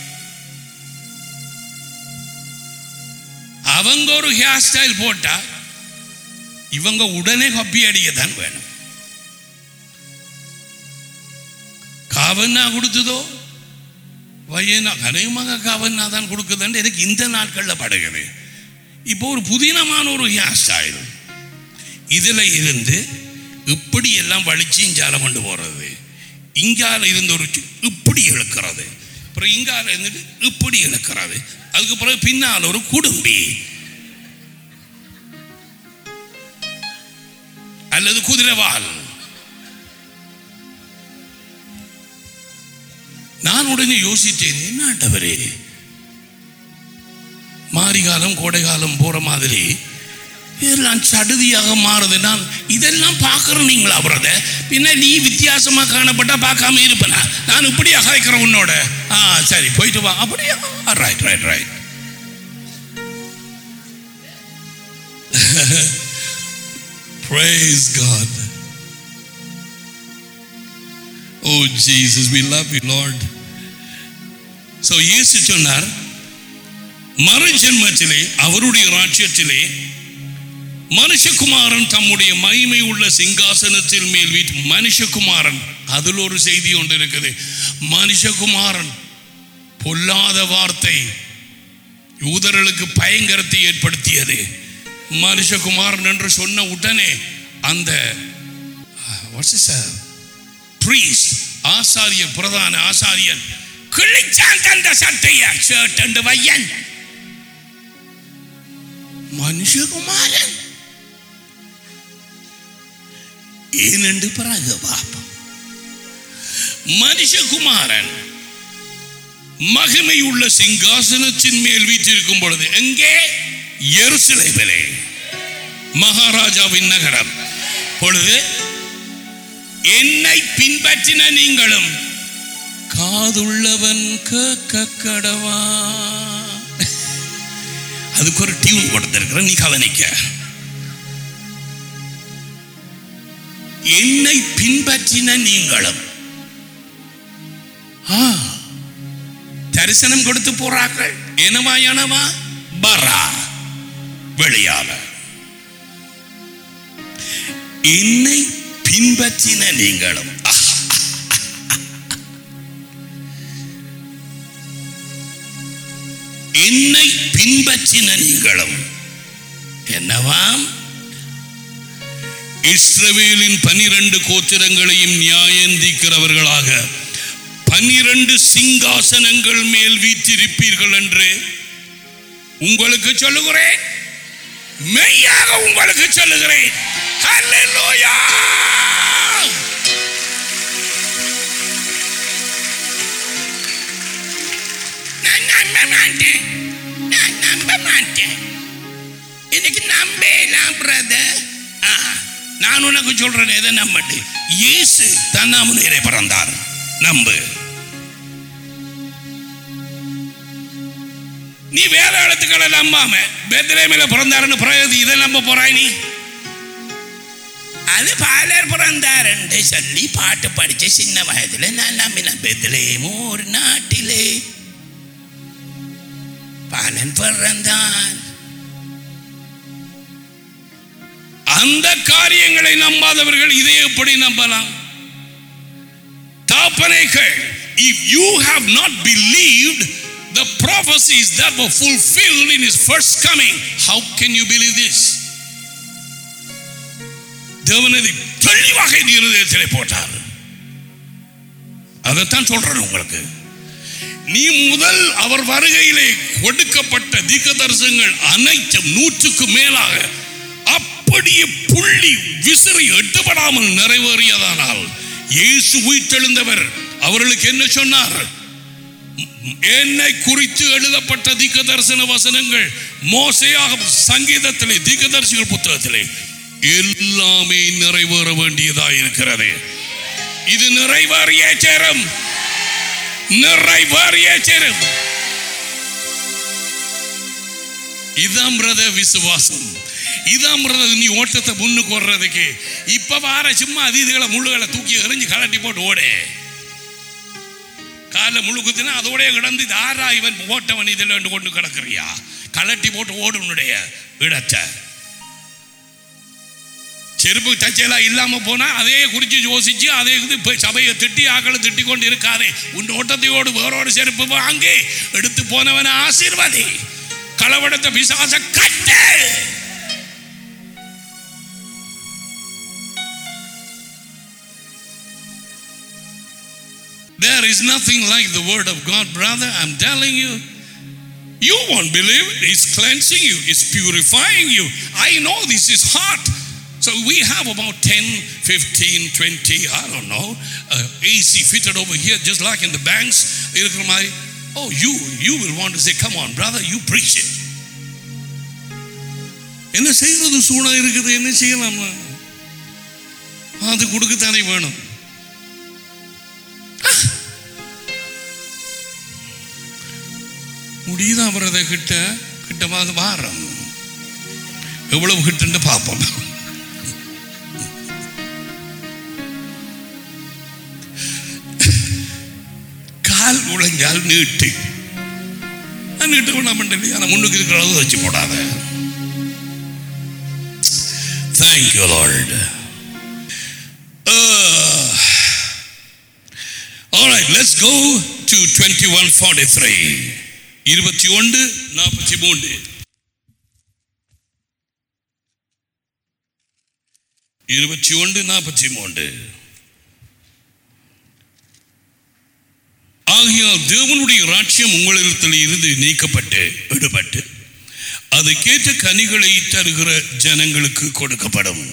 அவங்க ஒரு ஹேர் ஸ்டைல் போட்டா இவங்க உடனே கப்பி அடிக்க தான் வேணும் காவன்னா கொடுத்ததோ வயனா கனகமாக காவன்னா தான் கொடுக்குதுன்னு எனக்கு இந்த நாட்களில் படுகிறது இப்போ ஒரு புதினமான ஒரு ஹேர் ஸ்டைல் இதில் இருந்து இப்படி எல்லாம் வலிச்சு இஞ்சால கொண்டு போகிறது இங்கால இருந்து ஒரு சி- இப்படி இழுக்கிறது அப்புறம் இங்கால இருந்துட்டு இப்படி இழுக்கிறது அதுக்கு பிறகு பின்னால் ஒரு குடும்பி அல்லது குதிரைவால் நான் உடனே யோசித்தேன் என்ன ஆண்டவரே மாரிகாலம் கோடைகாலம் போற மாதிரி இதெல்லாம் சடுதியாக மாறுது நான் இதெல்லாம் பார்க்குறேன் நீங்களா அவரத பின்ன நீ வித்தியாசமா காணப்பட்டா பார்க்காம இருப்பனா நான் இப்படி அகாய்க்கிறேன் உன்னோட ஆ சரி போயிட்டு வா அப்படியா right right right Praise God. Oh Jesus, we love you, Lord. So இயேசு சொன்னார் மறுஜென்மத்திலே அவருடைய ராஜ்யத்திலே மனுஷகுமாரன் தம்முடைய மகிமை உள்ள சிங்காசனத்தில் மேல் வீட்டு மனுஷகுமாரன் அதில் ஒரு செய்தி ஒன்று இருக்குது மனுஷகுமாரன் பொல்லாத வார்த்தை யூதர்களுக்கு பயங்கரத்தை ஏற்படுத்தியது மனுஷகுமாரன் என்று சொன்ன உடனே அந்த வாட்ஸ் இஸ் பிரீஸ்ட் ஆசாரியர் பிரதான ஆசாரியன் கிழிச்சான் தந்த சட்டைய ஷர்ட் வையன் மனுஷகுமாரன் ஏனென்று பிறகு பாப்போம் மனுஷகுமாரன் மகிமை உள்ள சிங்காசனத்தின் மேல் வீற்றிருக்கும் பொழுது எங்கே எருசலேமிலே மகாராஜாவின் நகரம் பொழுது என்னை பின்பற்றின நீங்களும் காதுள்ளவன் கேட்க கடவா அதுக்கு ஒரு டியூன் கொடுத்திருக்கிற நீ கவனிக்க என்னை பின்பற்றின நீங்களும் ஆ, தரிசனம் கொடுத்து போறார்கள் என்னவா எனவா பரா வெளியால என்னை பின்பற்றின நீங்களும் என்னை பின்பற்றின நீங்களும் என்னவாம் இஸ்ரவேலின் பனிரெண்டு கோத்திரங்களையும் நியாயந்திக்கிறவர்களாக பனிரெண்டு சிங்காசனங்கள் மேல் வீற்றிருப்பீர்கள் என்று உங்களுக்கு சொல்லுகிறேன் மெய்யாக உங்களுக்கு சொல்லுகிறேன் ஹல்லேலூயா நான் நம்ப மாட்டேன் நான் நம்ப மாட்டேன் எனக்கு நம்பலாம் பிரதர் நான் உனக்கு சொல்றேன் எதை நம்பட்டு இயேசு தன்னாமுனேரே பிறந்தார் நம்பு நீ வேற இடத்துக்களை நம்பாம பெத்லேமில பிறந்தாருன்னு பிறகு இதை நம்ப போறாய் நீ அது பாலர் பிறந்தாருன்னு சொல்லி பாட்டு படிச்ச சின்ன வயதுல நான் நம்பினேன் பெத்லேமோ ஒரு நாட்டிலே பாலன் பிறந்தான் அந்த காரியங்களை நம்பாதவர்கள் இதை எப்படி நம்பலாம் தாப்பனைகள் if you have not believed the prophecies that were fulfilled in his first coming how can you believe this தேவனதை தெளிவாக இந்த இருதயத்திலே போட்டார் அதைத்தான் சொல்றேன் உங்களுக்கு நீ முதல் அவர் வருகையிலே கொடுக்கப்பட்ட தீர்க்க தரிசனங்கள் அனைத்தும் நூற்றுக்கு மேலாக அப்படியே புள்ளி விசிறி எட்டுப்படாமல் நிறைவேறியதானால் இயேசு உயிர்த்தெழுந்தவர் அவர்களுக்கு என்ன சொன்னார் என்னை குறித்து எழுதப்பட்ட தீர்க்க தரிசன வசனங்கள் மோசையாக சங்கீதத்திலே தீர்க்க தரிசிகள் புத்தகத்திலே எல்லாமே நிறைவேற வேண்டியதா இருக்கிறது இது நிறைவேறிய சேரும் நிறைவேறிய சேரும் இதுதான் பிரத விசுவாசம் இதான் brother நீ ஓட்டத்தை முன்னுக்கு ஓடுறதுக்கு இப்ப வார சும்மா அதீதுகளை முள்ளுகளை தூக்கி எறிஞ்சு கலட்டி போட்டு ஓடு காலில் முள்ளு குத்தினா அதோடய கிடந்து இது ஆறா இவன் ஓட்டவன் இதில் கொண்டு கிடக்குறியா கலட்டி போட்டு ஓடு உன்னுடைய இடத்தை செருப்பு தச்செல்லாம் இல்லாம போனா அதே குறிச்சு யோசிச்சு அதே இது போய் சபையை திட்டி ஆக்களை திட்டி கொண்டு இருக்காதே உன் ஓட்டத்தையோடு வேறோடு செருப்பு வாங்கி எடுத்து போனவனை ஆசீர்வாதி களவெடுத்த பிசாச கட்டு There is nothing like the word of God, brother. I'm telling you. You won't believe it. It's cleansing you, it's purifying you. I know this is hot. So we have about 10, 15, 20, I don't know, uh, AC fitted over here, just like in the banks. இருக்கிற மாதிரி, Oh, you, you will want to say, Come on, brother, you preach it. என்ன செய்யறது சூழல் இருக்குது என்ன செய்யலாம் அது கொடுக்கத்தானே வேணும் முடியுதா அவரதை கிட்ட கிட்ட வாது வாரம் எவ்வளவு கிட்டன்னு பார்ப்போம் கால் உழைஞ்சால் நீட்டு நான் நீட்டு பண்ண மாட்டேன் ஆனால் முன்னுக்கு இருக்கிற அளவு வச்சு போடாத thank you lord Alright, let's go to 2143. இருபத்தி ஒன்று நாற்பத்தி மூன்று இருபத்தி ஒன்று நாற்பத்தி மூன்று ஆகையால் தேவனுடைய ராட்சியம் உங்களிடத்தில் இருந்து நீக்கப்பட்டு விடுபட்டு அதுக்கேற்ற கனிகளை தருகிற ஜனங்களுக்கு கொடுக்கப்படும்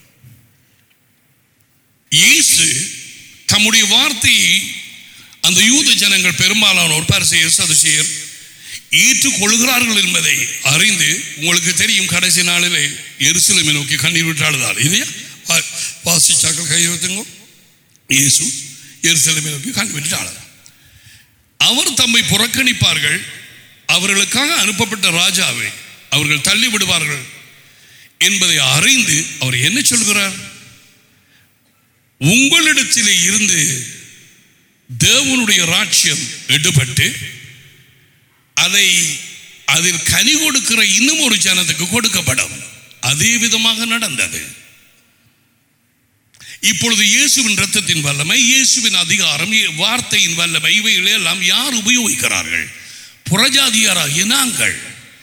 இயேசு தம்முடைய வார்த்தையை அந்த யூத ஜனங்கள் பெரும்பாலானோர் பரிசெயர் சதுசெயர் ஏற்றுக்கொள்கிறார்கள் என்பதை அறிந்து உங்களுக்கு தெரியும் கடைசி நாளிலே எருசலேமை நோக்கி கண்ணீர் விட்டு அழுதார் இல்லையா வா- வாசிச்சாக்கள் கை வைத்துங்க இயேசு எருசலேமை நோக்கி கண்ணீர் விட்டு அழுதார் அவர் தம்மை புறக்கணிப்பார்கள் அவர்களுக்காக அனுப்பப்பட்ட ராஜாவை அவர்கள் தள்ளி விடுவார்கள் என்பதை அறிந்து அவர் என்ன சொல்கிறார் உங்களிடத்திலே இருந்து தேவனுடைய ராட்சியம் எடுபட்டு அதை அதில் கனி கொடுக்கிற இன்னும் ஒரு ஜனத்துக்கு கொடுக்கப்படும் அதே விதமாக நடந்தது இப்பொழுது இயேசுவின் ரத்தத்தின் வல்லமை இயேசுவின் அதிகாரம் இ- வார்த்தையின் வல்லமை இவைகளை எல்லாம் யார் உபயோகிக்கிறார்கள் புறஜாதியாராகிய நாங்கள்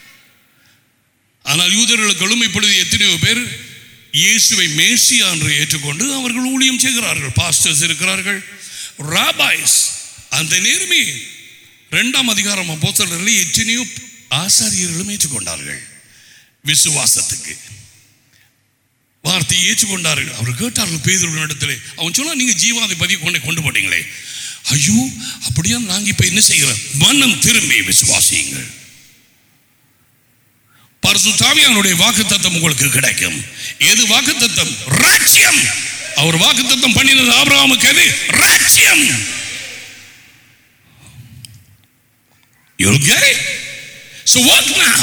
ஆனால் யூதர்களுக்களும் இப்பொழுது எத்தனையோ பேர் இயேசுவை மேசியா என்று ஏற்றுக்கொண்டு அவர்கள் ஊழியம் செய்கிறார்கள் பாஸ்டர்ஸ் இருக்கிறார்கள் ராபாய்ஸ் அந்த நேர்மை இரண்டாம் அதிகாரம் அப்போஸ்தலரில் எத்தனையோ ஆசாரியர்களும் ஏற்றுக்கொண்டார்கள் விசுவாசத்துக்கு வார்த்தையை ஏற்றுக்கொண்டார்கள் அவர் கேட்டார்கள் பேதருடைய இடத்துல அவன் சொன்னா நீங்க ஜீவாதிபதி கொண்டு கொண்டு போட்டீங்களே ஐயோ அப்படியா நாங்க இப்ப என்ன செய்கிறோம் மனம் திரும்பி விசுவாசியுங்கள் பரிசுத்தாவியானுடைய வாக்குத்தத்தம் உங்களுக்கு கிடைக்கும் எது வாக்குத்தத்தம் ராஜ்யம் அவர் வாக்குத்தத்தம் பண்ணினது ஆபிரகாமுக்கு எது ராஜ்யம் You'll get it. So what now?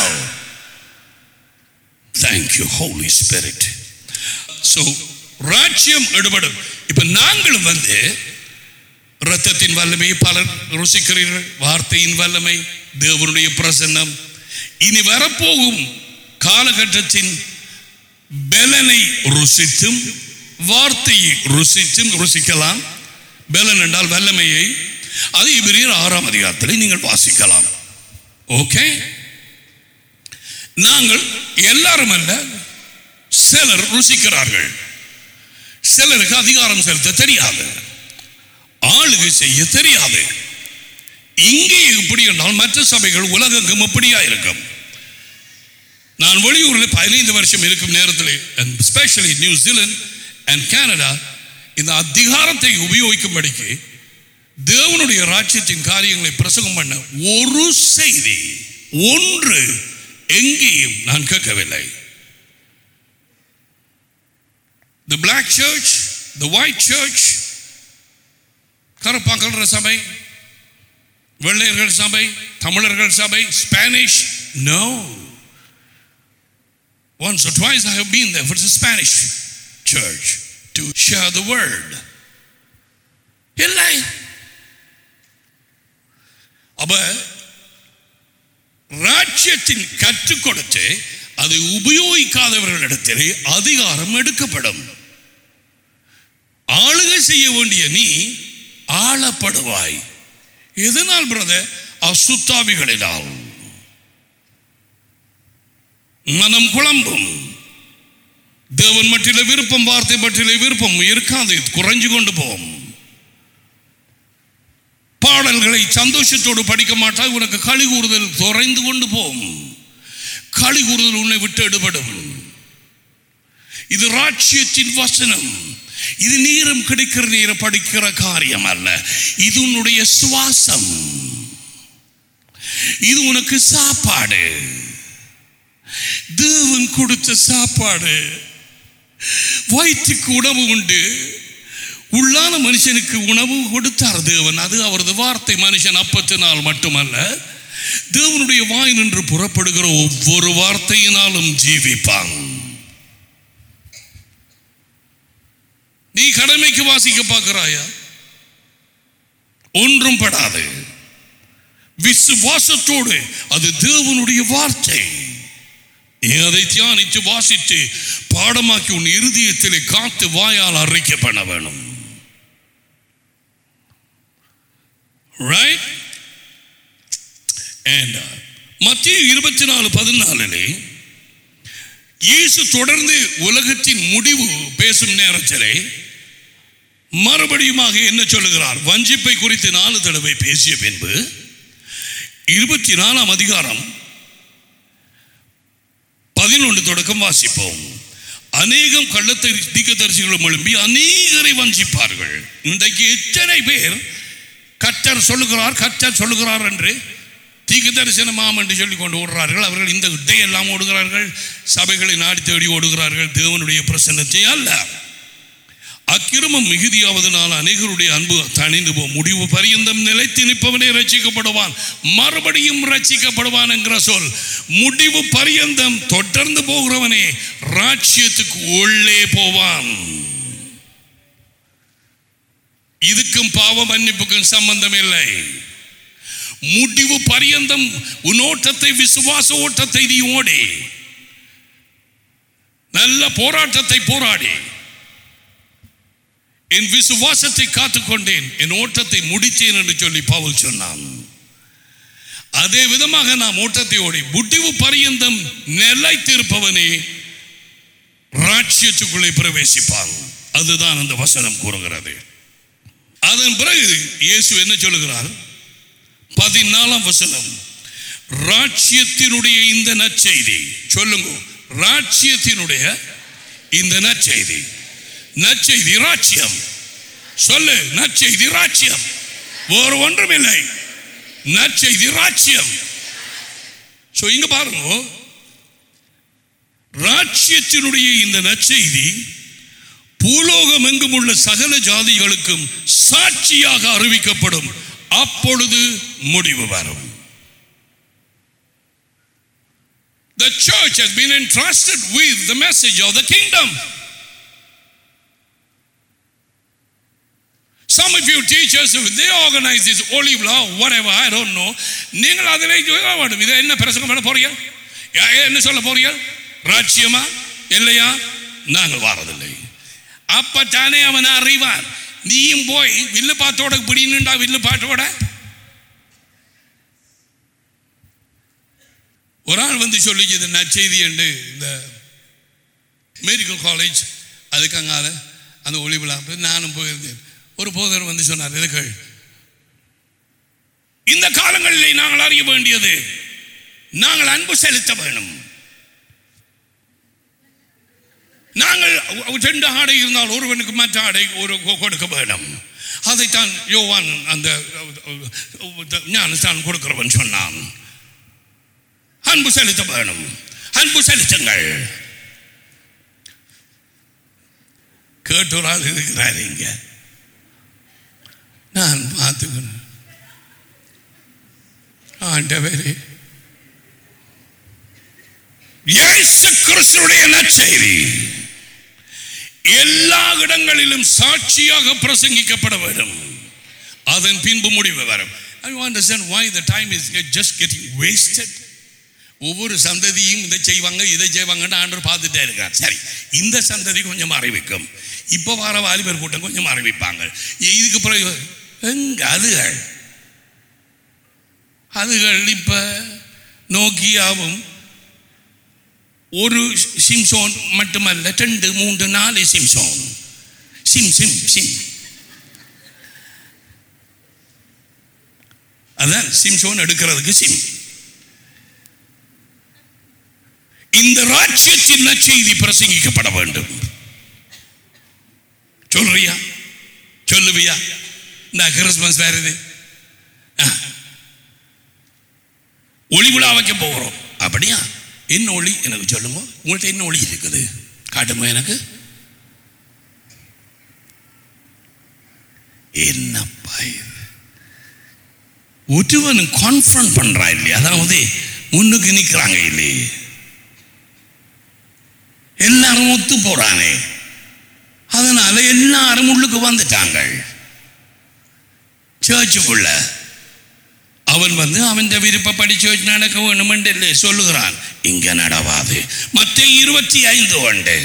Thank you, Holy Spirit. So ராஜ்யம் எடுபடும் இப்ப நாங்களும் வந்து இரத்தத்தின் வல்லமை பலர் ருசிக்கிறீர்கள் வார்த்தையின் வல்லமை தேவனுடைய பிரசன்னம் இனி வரப்போகும் காலகட்டத்தின் பலனை ருசித்தும் வார்த்தையை ருசித்தும் ருசிக்கலாம் பலன் என்றால் வல்லமையை அது இவரியர் ஆறாம் அதிகாரத்தில் நீங்கள் வாசிக்கலாம் ஓகே நாங்கள் எல்லாரும் அல்ல சிலர் ருசிக்கிறார்கள் சிலருக்கு அதிகாரம் செலுத்த தெரியாது ஆளுகை செய்ய தெரியாது இங்கே இப்படி என்றால் மற்ற சபைகள் உலகெங்கும் எப்படியா இருக்கும் நான் வெளியூரில் பதினைந்து வருஷம் இருக்கும் நேரத்தில் ஸ்பெஷலி நியூசிலாந்து அண்ட் கனடா இந்த அதிகாரத்தை உபயோகிக்கும்படிக்கு தேவனுடைய ராஜ்யத்தின் காரியங்களை பிரசங்கம் பண்ண ஒரு செய்தி ஒன்று எங்கேயும் நான் கேட்கவில்லை The black church, the white church, கருப்பாக்கள் சபை வெள்ளையர்கள் சபை தமிழர்கள் சபை Spanish no Once or twice I have been there for the Spanish church to share the word. இல்லை அப்ப ராஜ்யத்தின் கற்றுக் கொடுத்து அதை உபயோகிக்காதவர்களிடத்திலே அதிகாரம் எடுக்கப்படும் ஆளுகை செய்ய வேண்டிய நீ ஆளப்படுவாய் எதனால் பிரதர் அசுத்தாவிகளினால் மனம் குழம்பும் தேவன் மட்டில விருப்பம் வார்த்தை மட்டில விருப்பம் இருக்காது குறைஞ்சு கொண்டு போகும் பாடல்களை சந்தோஷத்தோடு படிக்க மாட்டாய் உனக்கு களி கூறுதல் குறைந்து கொண்டு போகும் களி கூறுதல் உன்னை விட்டு எடுபடும் இது ராட்சியத்தின் வசனம் இது நீரம் கிடைக்கிற நீரம் படிக்கிற காரியம் அல்ல இது உன்னுடைய சுவாசம் இது உனக்கு சாப்பாடு தேவன் கொடுத்த சாப்பாடு வயிற்றுக்கு உணவு உண்டு உள்ளான மனுஷனுக்கு உணவு கொடுத்தார் தேவன் அது அவரது வார்த்தை மனுஷன் அப்பத்தினால் மட்டுமல்ல தேவனுடைய வாய் நின்று புறப்படுகிற ஒவ்வொரு வார்த்தையினாலும் ஜீவிப்பான் நீ கடமைக்கு வாசிக்க பார்க்கிறாயா ஒன்றும் படாது விசுவாசத்தோடு அது தேவனுடைய வார்த்தை நீ அதை தியானித்து வாசித்து பாடமாக்கி உன் இருதயத்திலே காத்து வாயால் அறிக்கை பண்ண வேணும் ரைட் அண்ட் மத்திய இருபத்தி நாலு பதினாலிலே இயேசு தொடர்ந்து உலகத்தின் முடிவு பேசும் நேரத்திலே மறுபடியுமாக என்ன சொல்லுகிறார் வஞ்சிப்பை குறித்து நாலு தடவை பேசிய பின்பு இருபத்தி நாலாம் அதிகாரம் பதினொன்று தொடக்கம் வாசிப்போம் அநேகம் கள்ளத்தை தீக்கதரிசிகளும் எழும்பி அநேகரை வஞ்சிப்பார்கள் இன்றைக்கு எத்தனை பேர் கத்தர் சொல்லுகிறார் கத்தர் சொல்லுகிறார் என்று தீக்கு தரிசனமாம் என்று சொல்லி கொண்டு ஓடுறார்கள் அவர்கள் இந்த இடையெல்லாம் ஓடுகிறார்கள் சபைகளை நாடி தேடி ஓடுகிறார்கள் தேவனுடைய பிரசன்னத்தை அல்ல அக்கிரமம் மிகுதியாவதனால் அநேகருடைய அன்பு தணிந்து போ முடிவு பரியந்தம் நிலைத்து நிற்பவனே ரட்சிக்கப்படுவான் மறுபடியும் ரட்சிக்கப்படுவான் என்கிற சொல் முடிவு பரியந்தம் தொடர்ந்து போகிறவனே ராட்சியத்துக்கு உள்ளே போவான் இதுக்கும் பாவ மன்னிப்புக்கும் சம்பந்தம் இல்லை முடிவு பரியந்தம் உன் ஓட்டத்தை விசுவாச ஓட்டத்தை நீ ஓடி நல்ல போராட்டத்தை போராடி என் விசுவாசத்தை காத்துக்கொண்டேன் என் ஓட்டத்தை முடித்தேன் என்று சொல்லி பவுல் சொன்னான் அதே விதமாக நாம் ஓட்டத்தை ஓடி முடிவு பரியந்தம் நிலைத்திருப்பவனே ராட்சியத்துக்குள்ளே பிரவேசிப்பான் அதுதான் அந்த வசனம் கூறுகிறது அதன் பிறகு இயேசு என்ன சொல்லுகிறார் பதினாலாம் வசனம் ராட்சியத்தினுடைய இந்த நற்செய்தி சொல்லுங்க ராட்சியத்தினுடைய இந்த நற்செய்தி நற்செய்தி ராட்சியம் சொல்லு நற்செய்தி ராட்சியம் வேறு ஒன்றும் இல்லை நற்செய்தி ராட்சியம் ஸோ இங்க பாருங்க ராட்சியத்தினுடைய இந்த நற்செய்தி பூலோகம் எங்கும் உள்ள சகல ஜாதிகளுக்கும் சாட்சியாக அறிவிக்கப்படும் அப்பொழுது முடிவு வரும் The church has been entrusted with the message of the kingdom. Some of you teachers, they organize this olive law, whatever, I don't know. நீங்கள் அதில் சொல்ல வேண்டும் இதை என்ன பிரசங்கம் பண்ண போறீங்க என்ன சொல்ல போறீங்க ராட்சியமா இல்லையா நாங்கள் வாரதில்லை அப்பத்தானே அவன் அறிவான் நீயும் போய் வில்லு பாத்தோட பிடினுண்டா வில்லு பாட்டோட ஒரு ஆள் வந்து சொல்லிக்குது நற்செய்தி என்று இந்த மெடிக்கல் காலேஜ் அதுக்கு அங்கால அந்த ஒளிவிழா நானும் போயிருந்தேன் ஒரு போதர் வந்து சொன்னார் இதுகள் இந்த காலங்களிலே நாங்கள் அறிய வேண்டியது நாங்கள் அன்பு செலுத்த வேணும் நாங்கள் ரெண்டு ஆடை இருந்தால் ஒருவனுக்கு மற்ற ஆடை ஒரு கொடுக்க வேணும் அதைத்தான் யோவான் அந்த ஞானஸ்தான் கொடுக்கிறவன் சொன்னான் அன்பு செலுத்த வேணும் அன்பு செலுத்துங்கள் கேட்டோரால் இருக்கிறார் இங்க நான் பார்த்துக்கிறேன் ஆண்டவரே இயேசு கிறிஸ்துடைய நற்செய்தி எல்லா இடங்களிலும் சாட்சியாக பிரசங்கிக்கப்பட வேண்டும் அதன் பின்பு முடிவு வரும் I understand why the time is just getting wasted. ஒவ்வொரு சந்ததியும் இதை செய்வாங்க இதை செய்வாங்கன்னு ஆண்டவர் பார்த்துட்டே இருக்கார் சரி இந்த சந்ததி கொஞ்சம் அறிவிக்கும் இப்போ வர வாலிபர் கூட்டம் கொஞ்சம் அறிவிப்பாங்க இதுக்கு பிறகு எங்க அதுகள் அதுகள் இப்போ நோக்கியாவும் ஒரு சிம்சோன் மட்டுமல்ல ரெண்டு மூன்று நாலு சிம்சோன் சிம் சிம் சிம் அதான் சிம்சோன் எடுக்கிறதுக்கு சிம் இந்த ராஜ்யத்தின் நற்செய்தி பிரசங்கிக்கப்பட வேண்டும் சொல்றியா சொல்லுவியா இந்த கிறிஸ்துமஸ் வேற இது ஆ. ஒளி விழா வைக்க போகிறோம் அப்படியா என்ன ஒளி எனக்கு சொல்லுங்க உங்கள்கிட்ட என்ன ஒளி இருக்குது காட்டுமா எனக்கு என்னப்பா இது ஒருவன் கான்ஃபரண்ட் பண்றா இல்லையா அதாவது முன்னுக்கு நிற்கிறாங்க இல்லையே எல்லாரும் ஒத்து போறானே அதனால எல்லாரும் உள்ளுக்கு வந்துட்டாங்க சர்ச்சுக்குள்ள அவன் வந்து அவன் விருப்பப்படி சர்ச் நடக்க வேண்டும் என்று சொல்லுகிறான் இங்க நடவாது மற்ற இருபத்தி ஐந்து உண்டு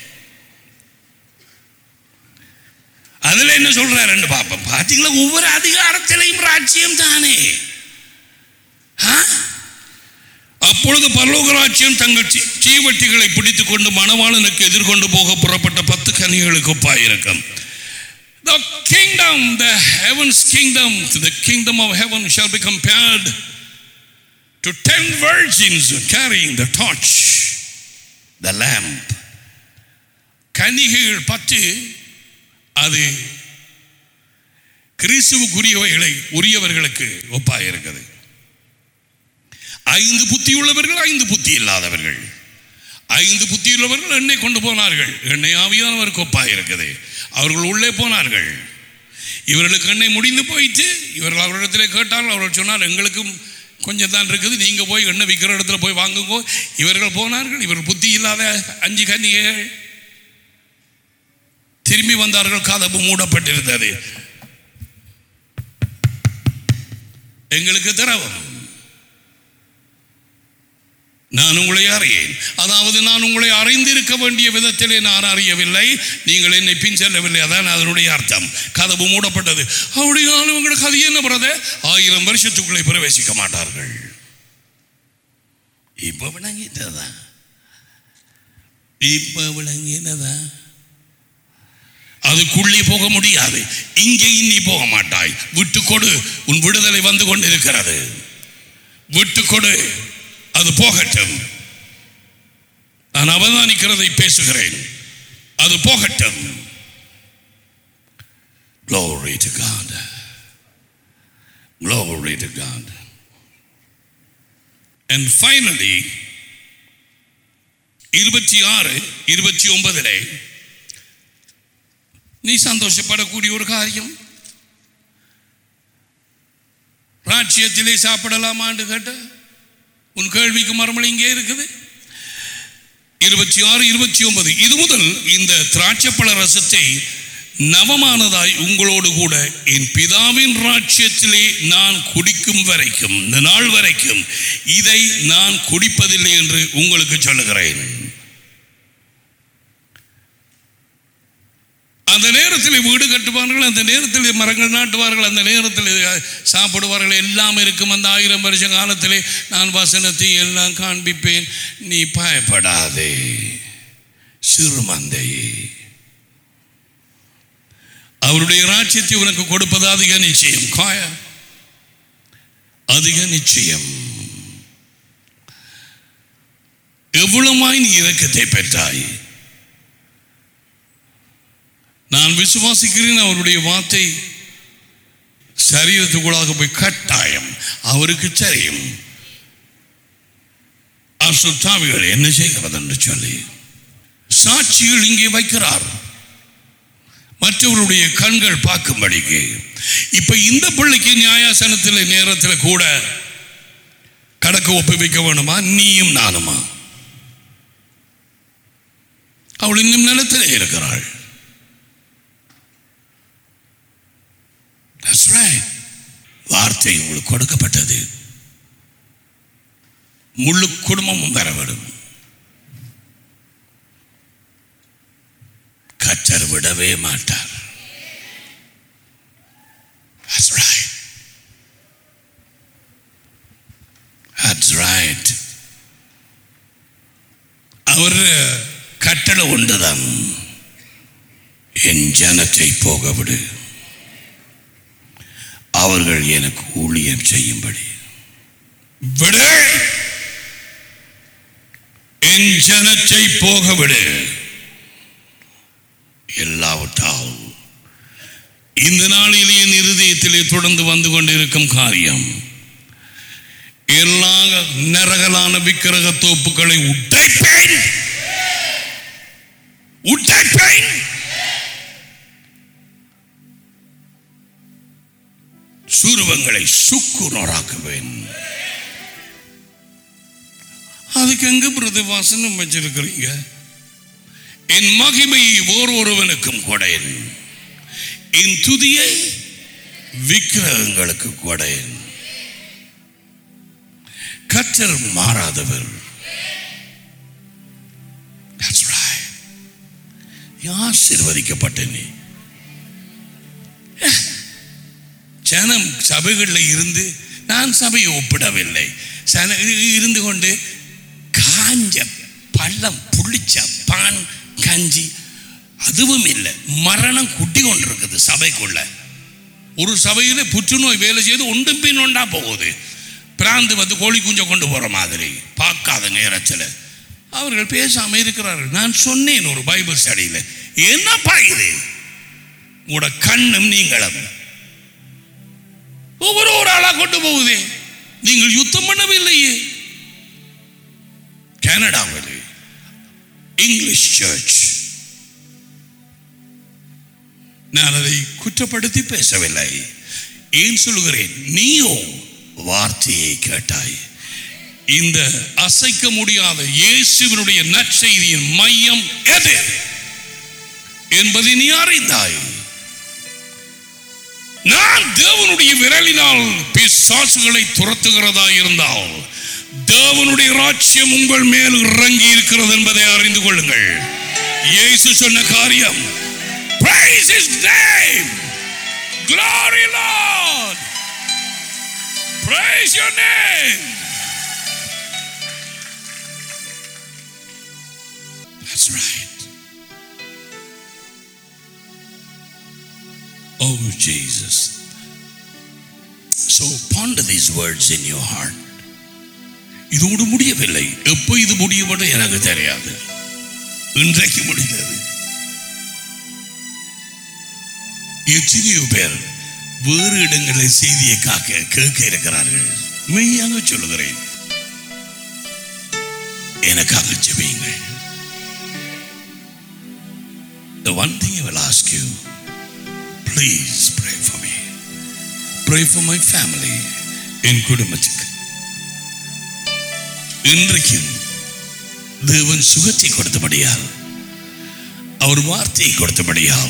அதுல என்ன சொல்றாருன்னு பார்ப்போம் பாத்தீங்களா ஒவ்வொரு அதிகாரத்திலையும் ராஜ்யம் தானே ஆ? அப்பொழுது பரலோக ராஜ்யம் தங்கள் சீ- சீவட்டிகளை பிடித்துக் கொண்டு மணவாளனுக்கு எதிர்கொண்டு போக புறப்பட்ட பத்து கனிகளுக்கு ஒப்பாயிருக்கும் The kingdom, the heaven's kingdom, the kingdom of heaven shall be compared to ten virgins carrying the torch, the lamp. கன்னிகைகள் பத்து அது கிறிஸ்துவுக்குரியவைகளை உரியவர்களுக்கு ஒப்பாயிருக்கிறது ஐந்து புத்தி உள்ளவர்கள் ஐந்து புத்தி இல்லாதவர்கள் ஐந்து புத்தி உள்ளவர்கள் எண்ணெய் கொண்டு போனார்கள் எண்ணெய் ஆவியானவருக்கு ஒப்பாக இருக்குது அவர்கள் உள்ளே போனார்கள் இவர்களுக்கு எண்ணெய் முடிந்து போயிட்டு இவர்கள் அவரிடத்தில் கேட்டார்கள் அவர்கள் சொன்னார் எங்களுக்கும் கொஞ்சம் தான் இருக்குது நீங்க போய் எண்ணெய் விற்கிற இடத்துல போய் வாங்குங்கோ இவர்கள் போனார்கள் இவர்கள் புத்தி இல்லாத அஞ்சு கன்னிகைகள் திரும்பி வந்தார்கள் கதவு மூடப்பட்டிருந்தது எங்களுக்கு திரவம் நான் உங்களை அறியேன் அதாவது நான் உங்களை அறிந்திருக்க வேண்டிய விதத்திலே நான் அறியவில்லை நீங்கள் என்னை பின் செல்லவில்லை அதான் அதனுடைய அர்த்தம் கதவு மூடப்பட்டது அப்படியாலும் உங்களுக்கு அது என்ன பிரத ஆயிரம் வருஷத்துக்குள்ளே பிரவேசிக்க மாட்டார்கள் இப்ப விளங்கிட்டதா இப்ப விளங்கினதா அதுக்குள்ளே போக முடியாது இங்கே நீ போக மாட்டாய் விட்டு கொடு உன் விடுதலை வந்து கொண்டிருக்கிறது விட்டு கொடு அது போகட்டும் நான் அவதானிக்கிறதை பேசுகிறேன் அது போகட்டும் Glory to God. Glory to God. And finally, இருபத்தி ஆறு இருபத்தி ஒன்பதிலே நீ சந்தோஷப்படக்கூடிய ஒரு காரியம் ராஜ்யத்திலே சாப்பிடலாமான்னு கேட்ட உன் கேள்விக்கு மறுமொழி இங்கே இருக்குது இருபத்தி ஆறு இருபத்தி ஒன்பது இது முதல் இந்த திராட்சப்பழ ரசத்தை நவமானதாய் உங்களோடு கூட என் பிதாவின் ராஜ்யத்திலே நான் குடிக்கும் வரைக்கும் இந்த நாள் வரைக்கும் இதை நான் குடிப்பதில்லை என்று உங்களுக்கு சொல்லுகிறேன் அந்த நேரத்தில் வீடு கட்டுவார்கள் அந்த நேரத்தில் மரங்கள் நாட்டுவார்கள் அந்த நேரத்தில் சாப்பிடுவார்கள் எல்லாம் இருக்கும் அந்த ஆயிரம் வருஷ காலத்திலே நான் வசனத்தை எல்லாம் காண்பிப்பேன் நீ பயப்படாதே சிறுமந்தையே அவருடைய ராஜ்யத்தை உனக்கு கொடுப்பது அதிக நிச்சயம் காய அதிக நிச்சயம் எவ்வளவாய் நீ இரக்கத்தை பெற்றாய் நான் விசுவாசிக்கிறேன் அவருடைய வார்த்தை சரீரத்துக்குள்ளாக போய் கட்டாயம் அவருக்கு தெரியும் அசுத்தாவிகள் என்ன செய்கிறது என்று சொல்லி சாட்சிகள் இங்கே வைக்கிறார் மற்றவருடைய கண்கள் பார்க்கும்படிக்கு இப்ப இந்த பிள்ளைக்கு நியாயாசனத்தில் நேரத்தில் கூட கணக்கு ஒப்புவிக்க வேணுமா நீயும் நானுமா அவள் இன்னும் நிலத்திலே இருக்கிறாள் That's right. வார்த்தை உங்களுக்கு கொடுக்கப்பட்டது முழு குடும்பமும் பெறப்படும் கச்சர் விடவே மாட்டார் That's right. That's right. அவர் கட்டளை உண்டுதான் என் ஜனத்தை போக விடு அவர்கள் எனக்கு ஊழியம் செய்யும்படி விடு என் ஜனத்தை போக விடு எல்லாவற்றால் இந்த நாளிலே என் இருதயத்திலே தொடர்ந்து வந்து கொண்டிருக்கும் காரியம் எல்லா நரகலான விக்கிரக தோப்புகளை உடைப்பேன் உடைப்பேன் சூருவங்களை சுக்குநராக்குவேன் அதுக்கு எங்க பிரதி வாசனம் வச்சிருக்கிறீங்க என் மகிமையை ஓர் ஒருவனுக்கும் கொடையன் என் துதியை விக்கிரகங்களுக்கு கொடையன் கற்றர் மாறாதவர் That's right. ஆசீர்வதிக்கப்பட்ட நீ ஜனம் சபைகளில் இருந்து நான் சபையை ஒப்பிடவில்லை சன இருந்து கொண்டு காஞ்ச பள்ளம் புளிச்ச பான் கஞ்சி அதுவும் இல்லை மரணம் குட்டி கொண்டிருக்குது சபைக்குள்ள ஒரு சபையில புற்றுநோய் வேலை செய்து ஒன்றும் பின் ஒன்றா போகுது பிராந்து வந்து கோழி குஞ்சை கொண்டு போற மாதிரி பார்க்காத நேரத்தில் அவர்கள் பேசாம இருக்கிறார்கள் நான் சொன்னேன் ஒரு பைபிள் ஸ்டடியில் என்னப்பா இது உங்களோட கண்ணும் நீங்களும் ஒவ்வொரு ஒரு ஆளா கொண்டு போகுதே நீங்கள் யுத்தம் பண்ணவில்லையே கனடாவில் இங்கிலீஷ் சர்ச் நான் அதை குற்றப்படுத்தி பேசவில்லை ஏன் சொல்லுகிறேன் நீயோ வார்த்தையை கேட்டாய் இந்த அசைக்க முடியாத இயேசுவினுடைய நற்செய்தியின் மையம் எது என்பதை நீ அறிந்தாய் நான் தேவனுடைய விரலினால் பிசாசுகளை துரத்துகிறதா இருந்தால் தேவனுடைய ராஜ்யம் உங்கள் மேல் இறங்கி இருக்கிறது என்பதை அறிந்து கொள்ளுங்கள் இயேசு சொன்ன காரியம் Praise his name. Glory Lord. Praise your name. That's right. Oh, Jesus. So ponder these words in your heart. இதோடு முடியவில்லை எப்போ இது முடியும் எனக்கு தெரியாது இன்றைக்கு முடிந்தது எத்தனையோ பேர் வேறு இடங்களில் செய்தியை காக்க கேட்க இருக்கிறார்கள் மெய்யாக சொல்லுகிறேன் எனக்காக ஜெபியுங்கள் The one thing I will ask you, please pray for me. Pray for my family என் குடும்பத்துக்கு இன்றைக்கும் தேவன் சுகத்தை கொடுத்தபடியால் அவர் வார்த்தையை கொடுத்தபடியால்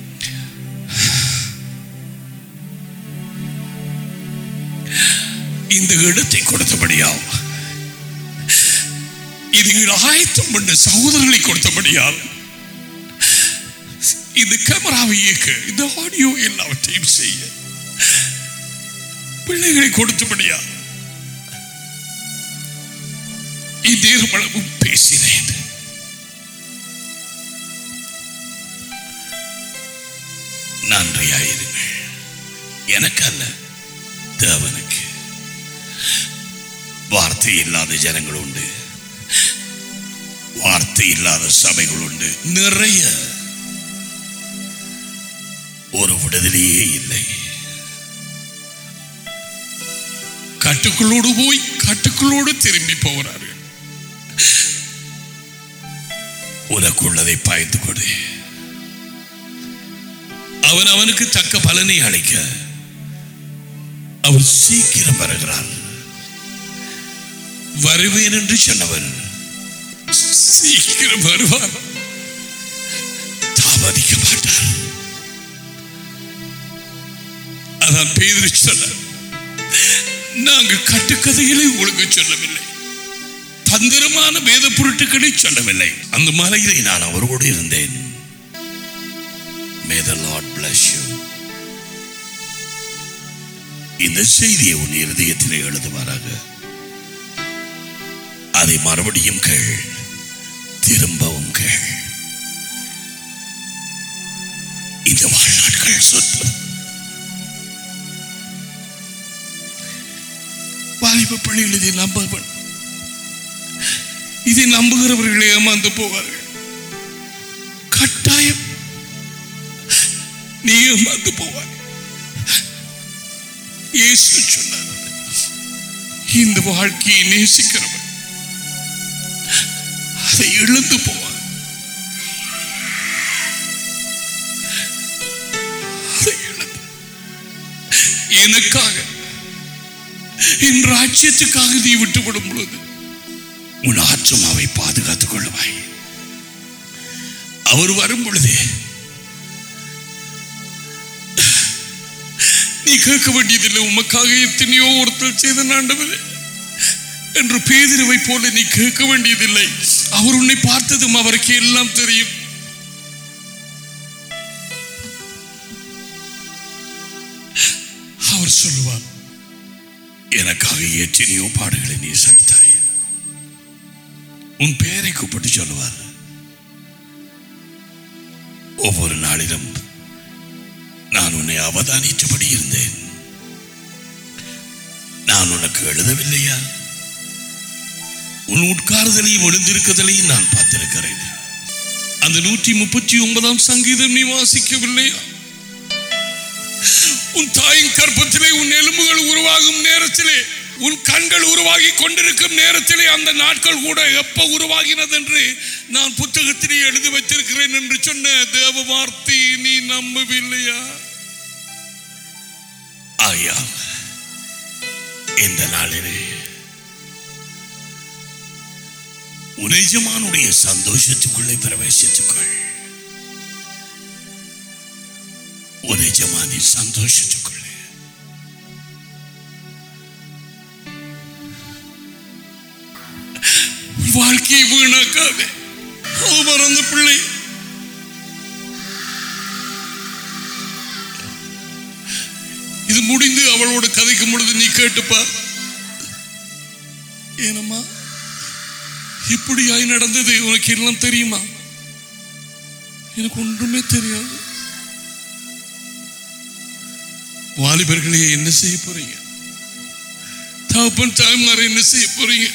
இந்த இடத்தை கொடுத்தபடியால் இதுகள் ஆயத்தம் பண்ண சகோதரர்களை கொடுத்தபடியால் இந்த கேமராவை இயக்க இந்த ஆடியோ எல்லாவற்றையும் செய்ய பிள்ளைகளை கொடுத்தபடியா இதேமளவும் பேசினேன் நன்றியாயிருங்கள் எனக்கு அல்ல தேவனுக்கு வார்த்தை இல்லாத ஜனங்கள் உண்டு வார்த்தை இல்லாத சபைகள் உண்டு நிறைய ஒரு விடுதலையே இல்லை கட்டுக்குள்ளோடு போய் கட்டுக்குள்ளோடு திரும்பி போகிறார்கள் உனக்குள்ளதை பாய்ந்து கொடு அவன் அவனுக்கு தக்க பலனை அளிக்க அவர் சீக்கிரம் வருகிறார் வருவேன் என்று சொன்னவர் சீக்கிரம் வருவார் அனுமதிக்க மாட்டார் அதான் பேதிரு சொன்னார் நாங்க கட்டுக்கதைகளை உங்களுக்கு சொல்லவில்லை தந்திரமான வேத பொருட்களை சொல்லவில்லை அந்த மலையிலே நான் அவரோடு இருந்தேன் May the Lord bless you. இந்த செய்தியை உன் இருதயத்திலே எழுதுவாராக அதை மறுபடியும் கேள் திரும்பவும் கேள் இந்த வாழ்நாட்கள் சொத்து வாலிப பிள்ளைகள் இதை நம்ப இதை நம்புகிறவர்கள் ஏமாந்து போவார்கள் கட்டாயம் நீ ஏமாந்து போவாய் இயேசு சொன்னார் இந்த வாழ்க்கையை நேசிக்கிறவன் அதை இழந்து போவான் அதை இழந்து எனக்காக என் ராஜ்யத்துக்காக நீ விட்டுவிடும் பொழுது உன் ஆற்றுமாவை பாதுகாத்துக் கொள்ளுவாய் அவர் வரும் பொழுது நீ கேட்க வேண்டியதில்லை உமக்காக எத்தனையோ ஒருத்தர் செய்த ஆண்டவரே என்று பேதிருவை போல நீ கேட்க வேண்டியதில்லை அவர் உன்னை பார்த்ததும் அவருக்கு எல்லாம் தெரியும் அவர் சொல்லுவார் எனக்காக எத்தனையோ பாடுகளை நீ சகித்தாய் உன் பெயரை கூப்பிட்டு சொல்லுவார் ஒவ்வொரு நாளிலும் நான் உன்னை அவதானித்தபடி இருந்தேன் நான் உனக்கு எழுதவில்லையா உன் உட்கார்தலையும் எழுந்திருக்குதலையும் நான் பார்த்திருக்கிறேன் அந்த நூற்றி முப்பத்தி ஒன்பதாம் சங்கீதம் நீ வாசிக்கவில்லையா உன் தாயின் கற்பத்திலே உன் எலும்புகள் உருவாகும் நேரத்திலே உன் கண்கள் உருவாகி கொண்டிருக்கும் நேரத்திலே அந்த நாட்கள் கூட எப்ப உருவாகினது என்று நான் புத்தகத்திலே எழுதி வைத்திருக்கிறேன் என்று சொன்ன தேவ வார்த்தை நீ நம்பவில்லையா ஆயா இந்த நாளிலே உன் எஜமானுடைய சந்தோஷத்துக்குள்ளே பிரவேசித்துக்கள் உன் எஜமானின் சந்தோஷத்துக்குள்ளே உன் வாழ்க்கையை வீணாக்காதே அவ மறந்த பிள்ளை இது முடிந்து அவளோட கதைக்கும் பொழுது நீ கேட்டுப்பார் ஏனம்மா இப்படியாய் நடந்தது உனக்கு எல்லாம் தெரியுமா எனக்கு ஒன்றுமே தெரியாது வாலிபர்களே என்ன செய்ய போறீங்க தகப்பன் தாய்மார் என்ன செய்ய போறீங்க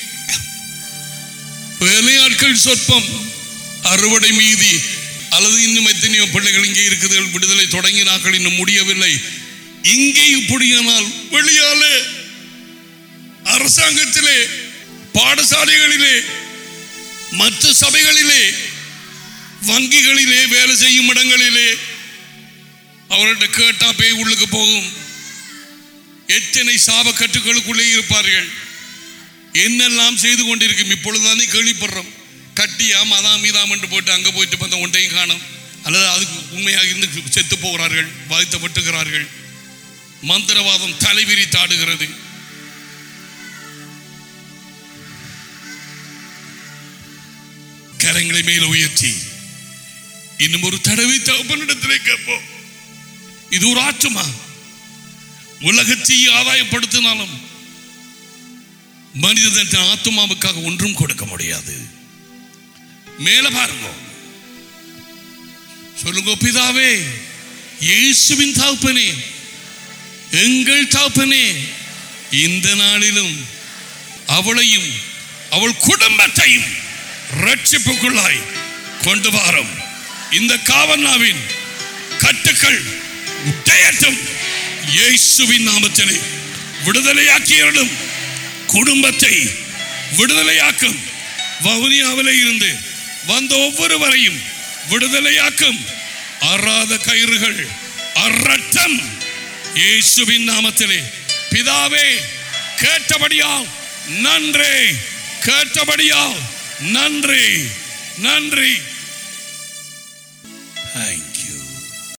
வேலையாட்கள் சொற்பம் அறுவடை மீதி அல்லது இன்னும் எத்தனையோ பிள்ளைகள் இங்கே இருக்குது விடுதலை தொடங்கினாக்கள் இன்னும் முடியவில்லை இங்கே இப்படியானால் வெளியாலே அரசாங்கத்திலே பாடசாலைகளிலே மற்ற சபைகளிலே வங்கிகளிலே வேலை செய்யும் இடங்களிலே அவர்கிட்ட கேட்டா பேய் உள்ளுக்கு போகும் எத்தனை சாபக்கட்டுகளுக்குள்ளே இருப்பார்கள் என்னெல்லாம் செய்து கொண்டிருக்கும் இப்பொழுதுதானே கேள்விப்படுறோம் கட்டியாம் அதாம் இதாம் என்று போட்டு அங்கே போயிட்டு வந்த ஒன்றையும் காணும் அல்லது அதுக்கு உண்மையாக இருந்து செத்து போகிறார்கள் வாய்த்த வெட்டுகிறார்கள் மந்திரவாதம் தலைவிரி தாடுகிறது கரங்களை மேல உயர்த்தி இன்னும் ஒரு தடவை தகப்பனிடத்திலே கேட்போம் இது ஒரு ஆற்றுமா உலகத்தையே ஆதாயப்படுத்தினாலும் மனிதன் தன் ஆத்மாவுக்காக ஒன்றும் கொடுக்க முடியாது மேல பாருங்க சொல்லுங்க பிதாவே இயேசுவின் தகப்பனே எங்கள் தகப்பனே இந்த நாளிலும் அவளையும் அவள் குடும்பத்தையும் ரட்சிப்புக்குள்ளாய் கொண்டு வாரும் இந்த காவன்னாவின் கட்டுக்கள் உடையட்டும் இயேசுவின் நாமத்திலே விடுதலையாக்கியர்களும் குடும்பத்தை விடுதலையாக்கும் வவுனியாவிலே இருந்து வந்த ஒவ்வொருவரையும் விடுதலையாக்கும் அறாத கயிறுகள் அரட்டம் இயேசுவின் நாமத்திலே பிதாவே கேட்டபடியால் நன்றி கேட்டபடியால் நன்றி நன்றி ஐந்து